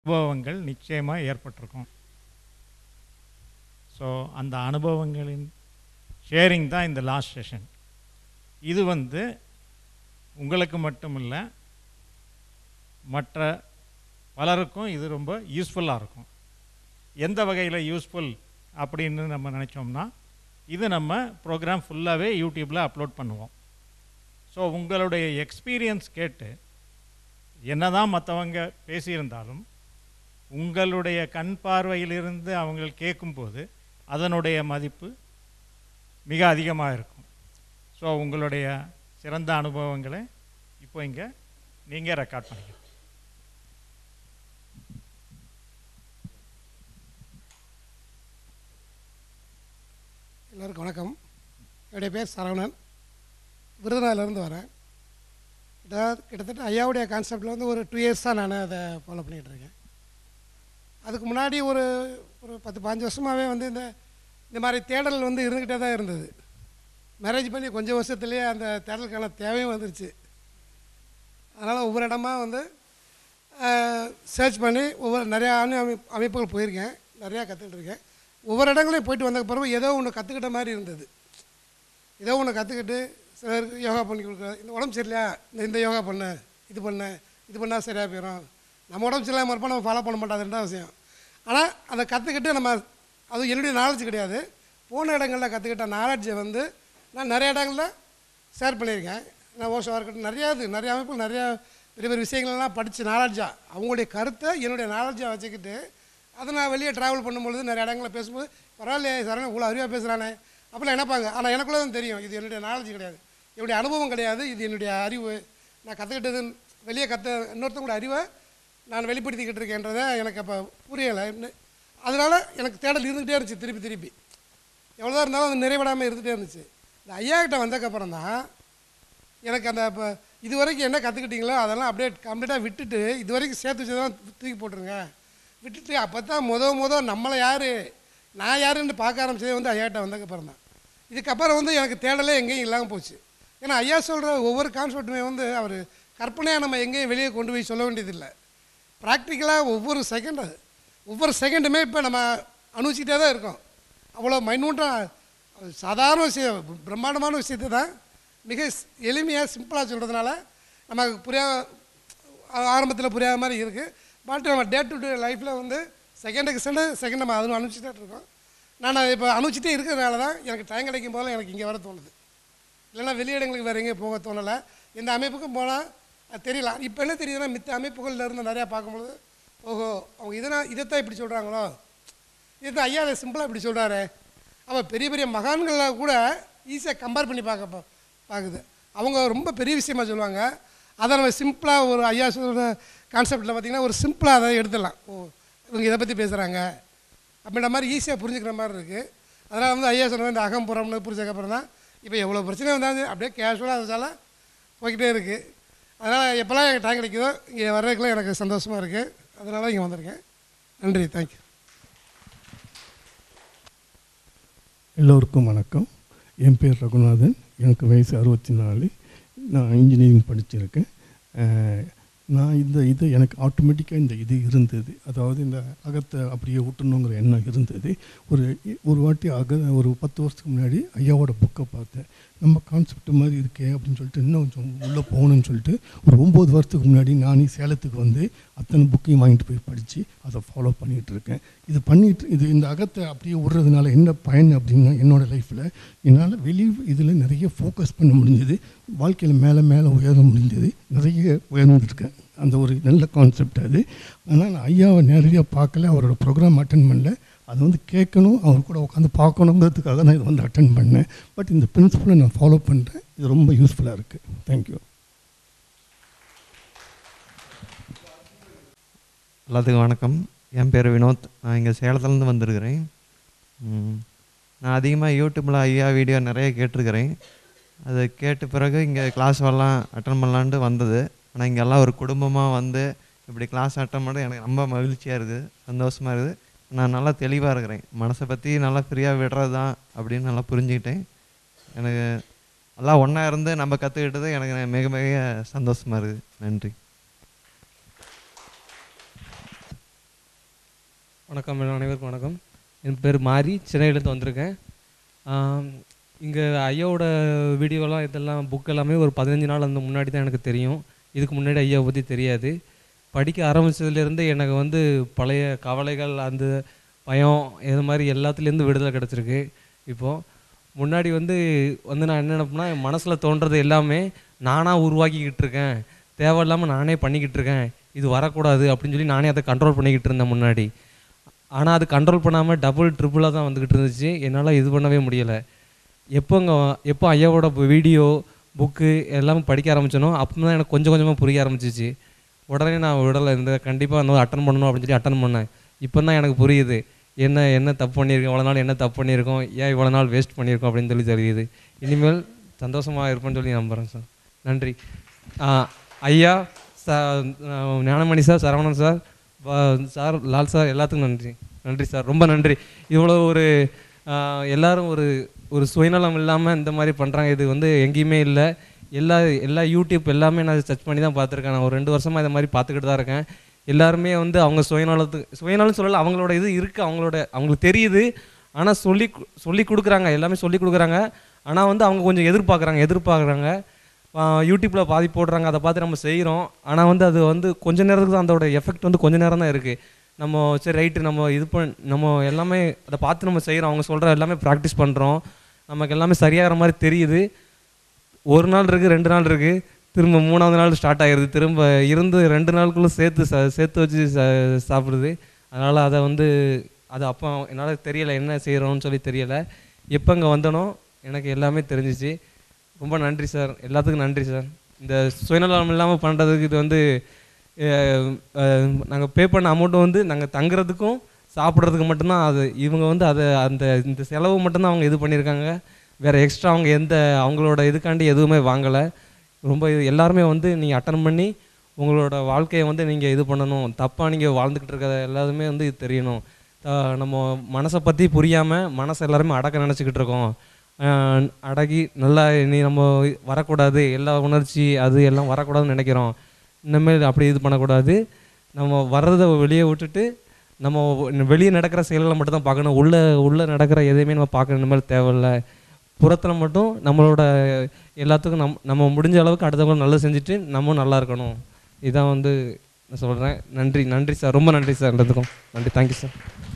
அனுபவங்கள் நிச்சயமாக ஏற்பட்டிருக்கும் ஸோ அந்த அனுபவங்களின் ஷேரிங் தான் இந்த லாஸ்ட் செஷன் இது வந்து உங்களுக்கு மட்டும் இல்லை மற்ற பலருக்கும் இது ரொம்ப யூஸ்ஃபுல்லாக இருக்கும் எந்த வகையில் யூஸ்ஃபுல் அப்படின்னு நம்ம நினச்சோம்னா இது நம்ம ப்ரோக்ராம் ஃபுல்லாகவே யூடியூப்பில் அப்லோட் பண்ணுவோம் ஸோ உங்களுடைய எக்ஸ்பீரியன்ஸ் கேட்டு என்னதான் மற்றவங்க பேசியிருந்தாலும் உங்களுடைய கண் பார்வையிலிருந்து அவங்க கேட்கும்போது அதனுடைய மதிப்பு மிக அதிகமாக இருக்கும் ஸோ உங்களுடைய சிறந்த அனுபவங்களை இப்போ இங்கே நீங்கள் ரெக்கார்ட் பண்ணிக்கலாம் எல்லோருக்கும் வணக்கம் என்னுடைய பேர் சரவணன் விருதுநகர்லேருந்து வரேன் கிட்ட- கிட்டத்தட்ட ஐயாவுடைய கான்செப்டில் வந்து ஒரு டூ இயர்ஸாக நான் அதை ஃபாலோ பண்ணிகிட்டு இருக்கேன் அதுக்கு முன்னாடி ஒரு ஒரு பத்து பாஞ்சு வருஷமாகவே வந்து இந்த இந்த மாதிரி தேடல் வந்து இருந்துக்கிட்டே தான் இருந்தது மேரேஜ் பண்ணி கொஞ்சம் வருஷத்துலேயே அந்த தேடலுக்கான தேவையும் வந்துருச்சு அதனால் ஒவ்வொரு இடமா வந்து சர்ச் பண்ணி ஒவ்வொரு நிறையா அணு அமைப்பு அமைப்புகள் போயிருக்கேன் நிறையா கற்றுக்கிட்டு இருக்கேன் ஒவ்வொரு இடங்களையும் போயிட்டு வந்த பிறகு ஏதோ ஒன்று கற்றுக்கிட்ட மாதிரி இருந்தது ஏதோ ஒன்று கற்றுக்கிட்டு சிலருக்கு யோகா பண்ணி கொடுக்குறது இந்த உடம்பு சரியில்லையா இந்த இந்த யோகா பண்ணு இது பண்ணு இது பண்ணால் சரியாக போயிடும் நம்ம உடம்பு சரியில்லாமல் இருப்போம் நம்ம ஃபாலோ பண்ண மாட்டோம் அது ரெண்டாவது விஷயம் ஆனால் அதை கற்றுக்கிட்டு நம்ம அது என்னுடைய நாலேஜ் கிடையாது போன இடங்களில் கற்றுக்கிட்ட நாலேஜை வந்து நான் நிறைய இடங்களில் ஷேர் பண்ணியிருக்கேன் நான் ஓஷோவாக இருக்கட்டும் நிறையா இது நிறைய அமைப்பு நிறையா பெரிய பெரிய விஷயங்கள்லாம் படித்து நாலேஜாக அவங்களுடைய கருத்தை என்னுடைய நாலேஜாக வச்சுக்கிட்டு அதை நான் வெளியே ட்ராவல் பண்ணும்பொழுது நிறைய இடங்களில் பேசும்போது பரவாயில்லையே சரண இவ்வளோ அறிவாக பேசுகிறானே அப்படிலாம் நினைப்பாங்க ஆனால் எனக்குள்ளே தான் தெரியும் இது என்னுடைய நாலேஜ் கிடையாது என்னுடைய அனுபவம் கிடையாது இது என்னுடைய அறிவு நான் கற்றுக்கிட்டது வெளியே கற்று இன்னொருத்தவங்களோட அறிவை நான் வெளிப்படுத்திக்கிட்டு இருக்கேன்றதை எனக்கு அப்போ புரியலை அதனால் எனக்கு தேடல் இருந்துகிட்டே இருந்துச்சு திருப்பி திருப்பி எவ்வளோதான் இருந்தாலும் அது நிறைவிடாமல் இருந்துகிட்டே இருந்துச்சு இந்த ஐயா கிட்ட வந்ததுக்கப்புறம் தான் எனக்கு அந்த இப்போ இது வரைக்கும் என்ன கற்றுக்கிட்டீங்களோ அதெல்லாம் அப்படியே கம்ப்ளீட்டாக விட்டுட்டு இது வரைக்கும் சேர்த்து வச்சதெல்லாம் தூக்கி போட்டுருங்க விட்டுட்டு அப்போ தான் முத முத நம்மளை யார் நான் யாருன்னு பார்க்க ஆரம்பிச்சதே வந்து ஐயாட்ட வந்ததுக்கப்புறம் தான் இதுக்கப்புறம் வந்து எனக்கு தேடலே எங்கேயும் இல்லாமல் போச்சு ஏன்னா ஐயா சொல்கிற ஒவ்வொரு கான்செப்ட்டுமே வந்து அவர் கற்பனையாக நம்ம எங்கேயும் வெளியே கொண்டு போய் சொல்ல வேண்டியதில்லை ப்ராக்டிக்கலாக ஒவ்வொரு செகண்ட் அது ஒவ்வொரு செகண்டுமே இப்போ நம்ம அனுபவிச்சுட்டே தான் இருக்கோம் அவ்வளோ மைனூட்டாக சாதாரண விஷயம் பிரம்மாண்டமான விஷயத்தை தான் மிக எளிமையாக சிம்பிளாக சொல்கிறதுனால நமக்கு புரியா ஆரம்பத்தில் புரியாத மாதிரி இருக்குது பட் நம்ம டே டு டே லைஃப்பில் வந்து செகண்டுக்கு செகண்டு செகண்ட் நம்ம அதுவும் அனுப்பிச்சிட்டே இருக்கோம் நான் அதை இப்போ அனுப்பிச்சிட்டே இருக்கிறதுனால தான் எனக்கு டைம் கிடைக்கும் போதெல்லாம் எனக்கு இங்கே வர தோணுது இல்லைன்னா வெளியிடங்களுக்கு வேறு எங்கேயும் போக தோணலை எந்த அமைப்புக்கும் போனால் அது தெரியல இப்போ என்ன தெரியுதுன்னா மித்த அமைப்புகள்ல இருந்து நிறையா பார்க்கும்பொழுது ஓஹோ அவங்க இதனால் இதைத்தான் இப்படி சொல்கிறாங்களோ இதுதான் ஐயா அதை சிம்பிளாக இப்படி சொல்கிறாரு அவன் பெரிய பெரிய மகான்களை கூட ஈஸியாக கம்பேர் பண்ணி பார்க்க பா- பார்க்குது அவங்க ரொம்ப பெரிய விஷயமா சொல்லுவாங்க அதை நம்ம சிம்பிளாக ஒரு ஐயா சொல்கிற கான்செப்டில் பார்த்திங்கன்னா ஒரு சிம்பிளாக அதை எடுத்துடலாம் ஓ இவங்க இதை பற்றி பேசுகிறாங்க அப்படின்ற மாதிரி ஈஸியாக புரிஞ்சுக்கிற மாதிரி இருக்குது அதனால் வந்து ஐயா சொன்ன இந்த அகம்புறம்னு புரிஞ்சதுக்கப்புறம் தான் இப்போ எவ்வளோ பிரச்சனை வந்தாலும் அப்படியே கேஷுவலாக அதனால போய்கிட்டே இருக்குது அதனால் எப்போல்லாம் எனக்கு டைம் கிடைக்குதோ இங்கே வர்றதுக்குலாம் எனக்கு சந்தோஷமாக இருக்குது அதனால் இங்கே வந்திருக்கேன் நன்றி தேங்க்யூ எல்லோருக்கும் வணக்கம் என் பேர் ரகுநாதன் எனக்கு வயசு அறுபத்தி நாலு நான் இன்ஜினியரிங் படிச்சிருக்கேன் அஹ், நான் இந்த இது எனக்கு ஆட்டோமேட்டிக்காக இந்த இது இருந்தது அதாவது இந்த அகத்தை அப்படியே விட்டணுங்கிற எண்ணம் இருந்தது ஒரு ஒரு வாட்டி அக ஒரு பத்து வருஷத்துக்கு முன்னாடி ஐயாவோட புக்கை பார்த்தேன் நம்ம கான்செப்ட் மாதிரி இருக்கே அப்படின்னு சொல்லிட்டு இன்னும் கொஞ்சம் உள்ளே போகணும்னு சொல்லிட்டு ஒரு ஒம்பது வருஷத்துக்கு முன்னாடி நானே சேலத்துக்கு வந்து அத்தனை புக்கையும் வாங்கிட்டு போய் படித்து அதை ஃபாலோ பண்ணிகிட்டு இருக்கேன் இது பண்ணிட்டு இது இந்த அகத்தை அப்படியே விடுறதுனால என்ன பயன் அப்படின்னா என்னோட லைஃப்பில் என்னால் வெளி இதில் நிறைய ஃபோக்கஸ் பண்ண முடிஞ்சது வாழ்க்கையில் மேலே மேலே உயர முடிஞ்சது நிறைய உயர்ந்துருக்கேன் அந்த ஒரு நல்ல கான்செப்ட் அது ஆனால் நான் ஐயாவை நேரடியாக பார்க்கல அவரோட ப்ரோக்ராம் அட்டன் பண்ணல அதை வந்து கேட்கணும் அவர் கூட உட்காந்து பார்க்கணுங்கிறதுக்காக தான் இதை வந்து அட்டன் பண்ணேன் பட் இந்த பிரின்சிபலை நான் ஃபாலோ பண்ணுறேன் இது ரொம்ப யூஸ்ஃபுல்லாக இருக்குது தேங்க்யூ எல்லாத்துக்கும் வணக்கம் என் பேர் வினோத் நான் இங்கே சேலத்துலேருந்து வந்திருக்கிறேன் ம், நான் அதிகமாக யூடியூப்பில் ஐயா வீடியோ நிறைய கேட்டிருக்கிறேன் அதை கேட்ட பிறகு இங்கே கிளாஸ் வரலாம் அட்டன் பண்ணலான்ட்டு வந்தது ஆனால் இங்கே எல்லாம் ஒரு குடும்பமாக வந்து இப்படி கிளாஸ் அட்டன் பண்ண எனக்கு ரொம்ப மகிழ்ச்சியாக இருக்குது சந்தோஷமாக இருக்குது நான் நல்லா தெளிவாக இருக்கிறேன் மனசை பற்றி நல்லா ஃப்ரீயாக விடுறது தான் அப்படின்னு நல்லா புரிஞ்சுக்கிட்டேன் எனக்கு எல்லாம் ஒன்றா இருந்து நம்ம கற்றுக்கிட்டது எனக்கு மிக மிக சந்தோஷமாக இருக்குது நன்றி வணக்கம் அனைவருக்கும் வணக்கம் என் பேர் மாரி சென்னையிலேருந்து வந்திருக்கேன் இங்கே ஐயாவோட வீடியோலாம் இதெல்லாம் புக் எல்லாமே ஒரு பதினஞ்சு நாள் அந்த முன்னாடி தான் எனக்கு தெரியும் இதுக்கு முன்னாடி ஐயாவை பற்றி தெரியாது படிக்க ஆரம்பிச்சதுலேருந்து எனக்கு வந்து பழைய கவலைகள் அந்த பயம் இது மாதிரி எல்லாத்துலேருந்து விடுதலை கிடச்சிருக்கு இப்போது முன்னாடி வந்து வந்து நான் என்ன நினைப்பேன்னா என் மனசில் தோன்றது எல்லாமே நானாக உருவாக்கிக்கிட்டு இருக்கேன் தேவையில்லாமல் நானே பண்ணிக்கிட்டு இருக்கேன் இது வரக்கூடாது அப்படின்னு சொல்லி நானே அதை கண்ட்ரோல் பண்ணிக்கிட்டு இருந்தேன் முன்னாடி ஆனால் அது கண்ட்ரோல் பண்ணாமல் டபுள் ட்ரிபிளாக தான் வந்துக்கிட்டு இருந்துச்சு என்னால் இது பண்ணவே முடியலை எப்போங்க எப்போ ஐயாவோட வீடியோ புக்கு எல்லாமே படிக்க ஆரம்பிச்சனோ அப்போ தான் எனக்கு கொஞ்சம் கொஞ்சமாக புரிய ஆரம்பிச்சிச்சு உடனே நான் விடலை இந்த கண்டிப்பாக இன்னும் அட்டன் பண்ணணும் அப்படின்னு சொல்லி அட்டன் பண்ணேன் இப்போ தான் எனக்கு புரியுது என்ன என்ன தப்பு பண்ணியிருக்கோம் இவ்வளோ நாள் என்ன தப்பு பண்ணியிருக்கோம் ஏன் இவ்வளோ நாள் வேஸ்ட் பண்ணியிருக்கோம் அப்படின்னு சொல்லி தெரியுது இனிமேல் சந்தோஷமாக இருப்பேன்னு சொல்லி நம்புகிறேன் சார் நன்றி ஆ, ஐயா சா ஞானமணி சார் சரவணன் சார் வ- சார் லால் சார் எல்லாத்துக்கும் நன்றி நன்றி சார் ரொம்ப நன்றி இவ்வளோ ஒரு ஆ, எல்லாரும் ஒரு ஒரு சுயநலம் இல்லாமல் இந்த மாதிரி பண்ணுறாங்க இது வந்து எங்கேயுமே இல்லை எல்லா எல்லா யூடியூப் எல்லாமே நான் சர்ச் பண்ணி தான் பார்த்துருக்கேன் நான் ஒரு ரெண்டு வருஷமாக இதை மாதிரி பார்த்துக்கிட்டு தான் இருக்கேன் எல்லாருமே வந்து அவங்க சுயநலத்துக்கு சுயநலம் சொல்லலை அவங்களோட இது இருக்குது அவங்களோட அவங்களுக்கு தெரியுது ஆனால் சொல்லி கு- சொல்லி கொடுக்குறாங்க எல்லாமே சொல்லி கொடுக்குறாங்க ஆனால் வந்து அவங்க கொஞ்சம் எதிர்பார்க்குறாங்க எதிர்பார்க்குறாங்க யூடியூப்பில் பாதி போடுறாங்க அதை பார்த்து நம்ம செய்கிறோம் ஆனால் வந்து அது வந்து கொஞ்ச நேரத்துக்கு தான் அதோட எஃபெக்ட் வந்து கொஞ்ச நேரம் தான் இருக்குது நம்ம சரி ரைட்டு நம்ம இது பண் நம்ம எல்லாமே அதை பார்த்து நம்ம செய்கிறோம் அவங்க சொல்கிற எல்லாமே ப்ராக்டிஸ் பண்ணுறோம் நமக்கு எல்லாமே சரியாகிற மாதிரி தெரியுது ஒரு நாள் இருக்குது ரெண்டு நாள் இருக்குது திரும்ப மூணாவது நாள் ஸ்டார்ட் ஆகிடுது திரும்ப இருந்து ரெண்டு நாளுக்குள்ளே சேர்த்து ச சேர்த்து வச்சு ச சாப்பிடுது அதனால் அதை வந்து அது அப்போ என்னால் தெரியலை என்ன செய்கிறோன்னு சொல்லி தெரியலை எப்போ இங்கே வந்தனோ எனக்கு எல்லாமே தெரிஞ்சிச்சு ரொம்ப நன்றி சார் எல்லாத்துக்கும் நன்றி சார் இந்த சுயநலம் இல்லாமல் பண்ணுறதுக்கு இது வந்து நாங்கள் பே பண்ண அமௌண்ட்டு வந்து நாங்கள் தங்குறதுக்கும் சாப்பிட்றதுக்கு மட்டும்தான் அது இவங்க வந்து அதை அந்த இந்த செலவு மட்டும்தான் அவங்க இது பண்ணியிருக்காங்க வேறு எக்ஸ்ட்ரா அவங்க எந்த அவங்களோட இதுக்காண்டி எதுவுமே வாங்கலை ரொம்ப இது எல்லாருமே வந்து நீங்கள் அட்டன் பண்ணி உங்களோட வாழ்க்கையை வந்து நீங்கள் இது பண்ணணும் தப்பாக நீங்கள் வாழ்ந்துக்கிட்டு இருக்கிற எல்லாருமே வந்து இது தெரியணும் த- நம்ம மனசை பற்றி புரியாமல் மனசை எல்லாருமே அடக்க நினச்சிக்கிட்டு இருக்கோம் ஆஹ் அடக்கி நல்லா நீ நம்ம வரக்கூடாது எல்லா உணர்ச்சி அது எல்லாம் வரக்கூடாதுன்னு நினைக்கிறோம் இனிமேல் அப்படி இது பண்ணக்கூடாது நம்ம வர்றதை வெளியே விட்டுட்டு நம்ம வெளியே நடக்கிற செயல்களை மட்டும் தான் பார்க்கணும் உள்ளே உள்ளே நடக்கிற எதையுமே நம்ம பார்க்கணும் இனிமேல் தேவையில்ல புறத்தில் மட்டும் நம்மளோட எல்லாத்துக்கும் நம் நம்ம முடிஞ்ச அளவுக்கு அடுத்தவங்க நல்லது செஞ்சுட்டு நம்ம நல்லா இருக்கணும் இதான் வந்து நான் சொல்கிறேன் நன்றி நன்றி சார் ரொம்ப நன்றி சார் எல்லாத்துக்கும் நன்றி தேங்க்யூ சார்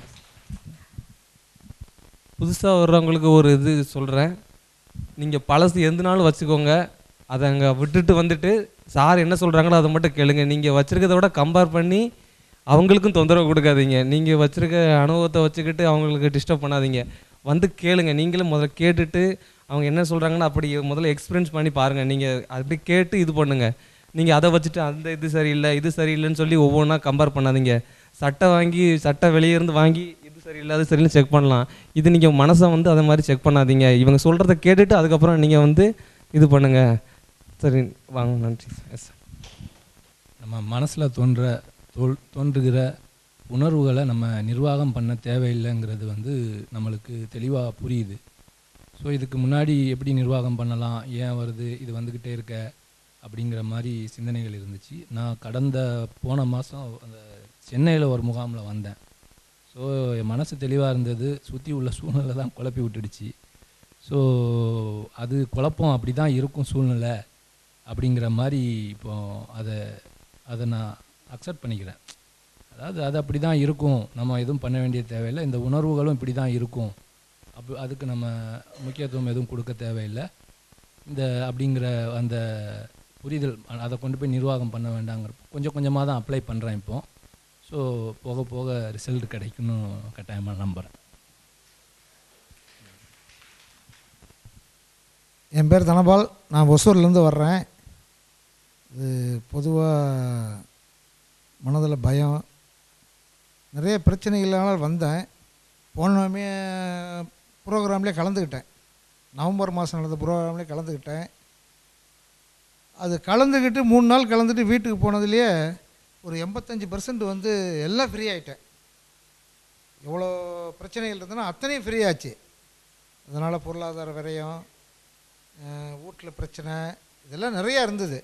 புதுசாக வர்றவங்களுக்கு ஒரு இது சொல்கிறேன் நீங்கள் பழசு எந்த நாளும் வச்சுக்கோங்க அதை அங்கே விட்டுட்டு வந்துட்டு சார் என்ன சொல்கிறாங்களோ அதை மட்டும் கேளுங்க நீங்கள் வச்சுருக்கத விட கம்பேர் பண்ணி அவங்களுக்கும் தொந்தரவு கொடுக்காதீங்க நீங்கள் வச்சுருக்க அனுபவத்தை வச்சுக்கிட்டு அவங்களுக்கு டிஸ்டர்ப் பண்ணாதீங்க வந்து கேளுங்க நீங்களும் முதல்ல கேட்டுட்டு அவங்க என்ன சொல்கிறாங்கன்னு அப்படி முதல்ல எக்ஸ்பீரியன்ஸ் பண்ணி பாருங்கள் நீங்கள் அப்படி கேட்டு இது பண்ணுங்கள் நீங்கள் அதை வச்சுட்டு அந்த இது சரியில்லை இது சரியில்லைன்னு சொல்லி ஒவ்வொன்றா கம்பேர் பண்ணாதீங்க சட்டை வாங்கி சட்டை வெளியே இருந்து வாங்கி இது சரியில்லை அது சரியில்லை செக் பண்ணலாம் இது நீங்கள் மனசை வந்து அதை மாதிரி செக் பண்ணாதீங்க இவங்க சொல்கிறத கேட்டுட்டு அதுக்கப்புறம் நீங்கள் வந்து இது பண்ணுங்கள் சரி வாங்க நன்றி எஸ் நம்ம மனசில் தோன்ற தோல் தோன்றுகிற உணர்வுகளை நம்ம நிர்வாகம் பண்ண தேவையில்லைங்கிறது வந்து நம்மளுக்கு தெளிவாக புரியுது ஸோ இதுக்கு முன்னாடி எப்படி நிர்வாகம் பண்ணலாம் ஏன் வருது இது வந்துக்கிட்டே இருக்க அப்படிங்கிற மாதிரி சிந்தனைகள் இருந்துச்சு நான் கடந்த போன மாதம் அந்த சென்னையில் ஒரு முகாமில் வந்தேன் ஸோ என் மனசு தெளிவாக இருந்தது சுற்றி உள்ள சூழ்நிலை தான் குழப்பி விட்டுடுச்சு ஸோ அது குழப்பம் அப்படி தான் இருக்கும் சூழ்நிலை அப்படிங்கிற மாதிரி இப்போ அதை அதை நான் அக்செப்ட் பண்ணிக்கிறேன் அதாவது அது அப்படி தான் இருக்கும் நம்ம எதுவும் பண்ண வேண்டிய தேவையில்லை இந்த உணர்வுகளும் இப்படி தான் இருக்கும் அப்போ அதுக்கு நம்ம முக்கியத்துவம் எதுவும் கொடுக்க தேவையில்லை இந்த அப்படிங்கிற அந்த புரிதல் அ- அதை கொண்டு போய் நிர்வாகம் பண்ண வேண்டாங்கிற கொஞ்சம் கொஞ்சமாக தான் அப்ளை பண்ணுறேன் இப்போ ஸோ போக போக ரிசல்ட் கிடைக்கும்னு கட்டாயமாக நம்புகிறேன் என் பேர் தனபால் நான் ஒசூர்லேருந்து வர்றேன் இது பொதுவாக மனதில் பயம் நிறைய பிரச்சனைகளால் வந்தேன் போனமே ப்ரோக்ராம்லேயே கலந்துக்கிட்டேன் நவம்பர் மாதம் நடந்த ப்ரோக்ராம்லேயே கலந்துக்கிட்டேன் அது கலந்துக்கிட்டு மூணு நாள் கலந்துட்டு வீட்டுக்கு போனதுலேயே ஒரு எண்பத்தஞ்சு பர்சன்ட் வந்து எல்லாம் ஃப்ரீ ஆகிட்டேன் எவ்வளோ பிரச்சனைகள் இருந்ததுன்னா அத்தனையும் ஃப்ரீ ஆச்சு அதனால் பொருளாதார விரயம் வீட்டில் பிரச்சனை இதெல்லாம் நிறையா இருந்தது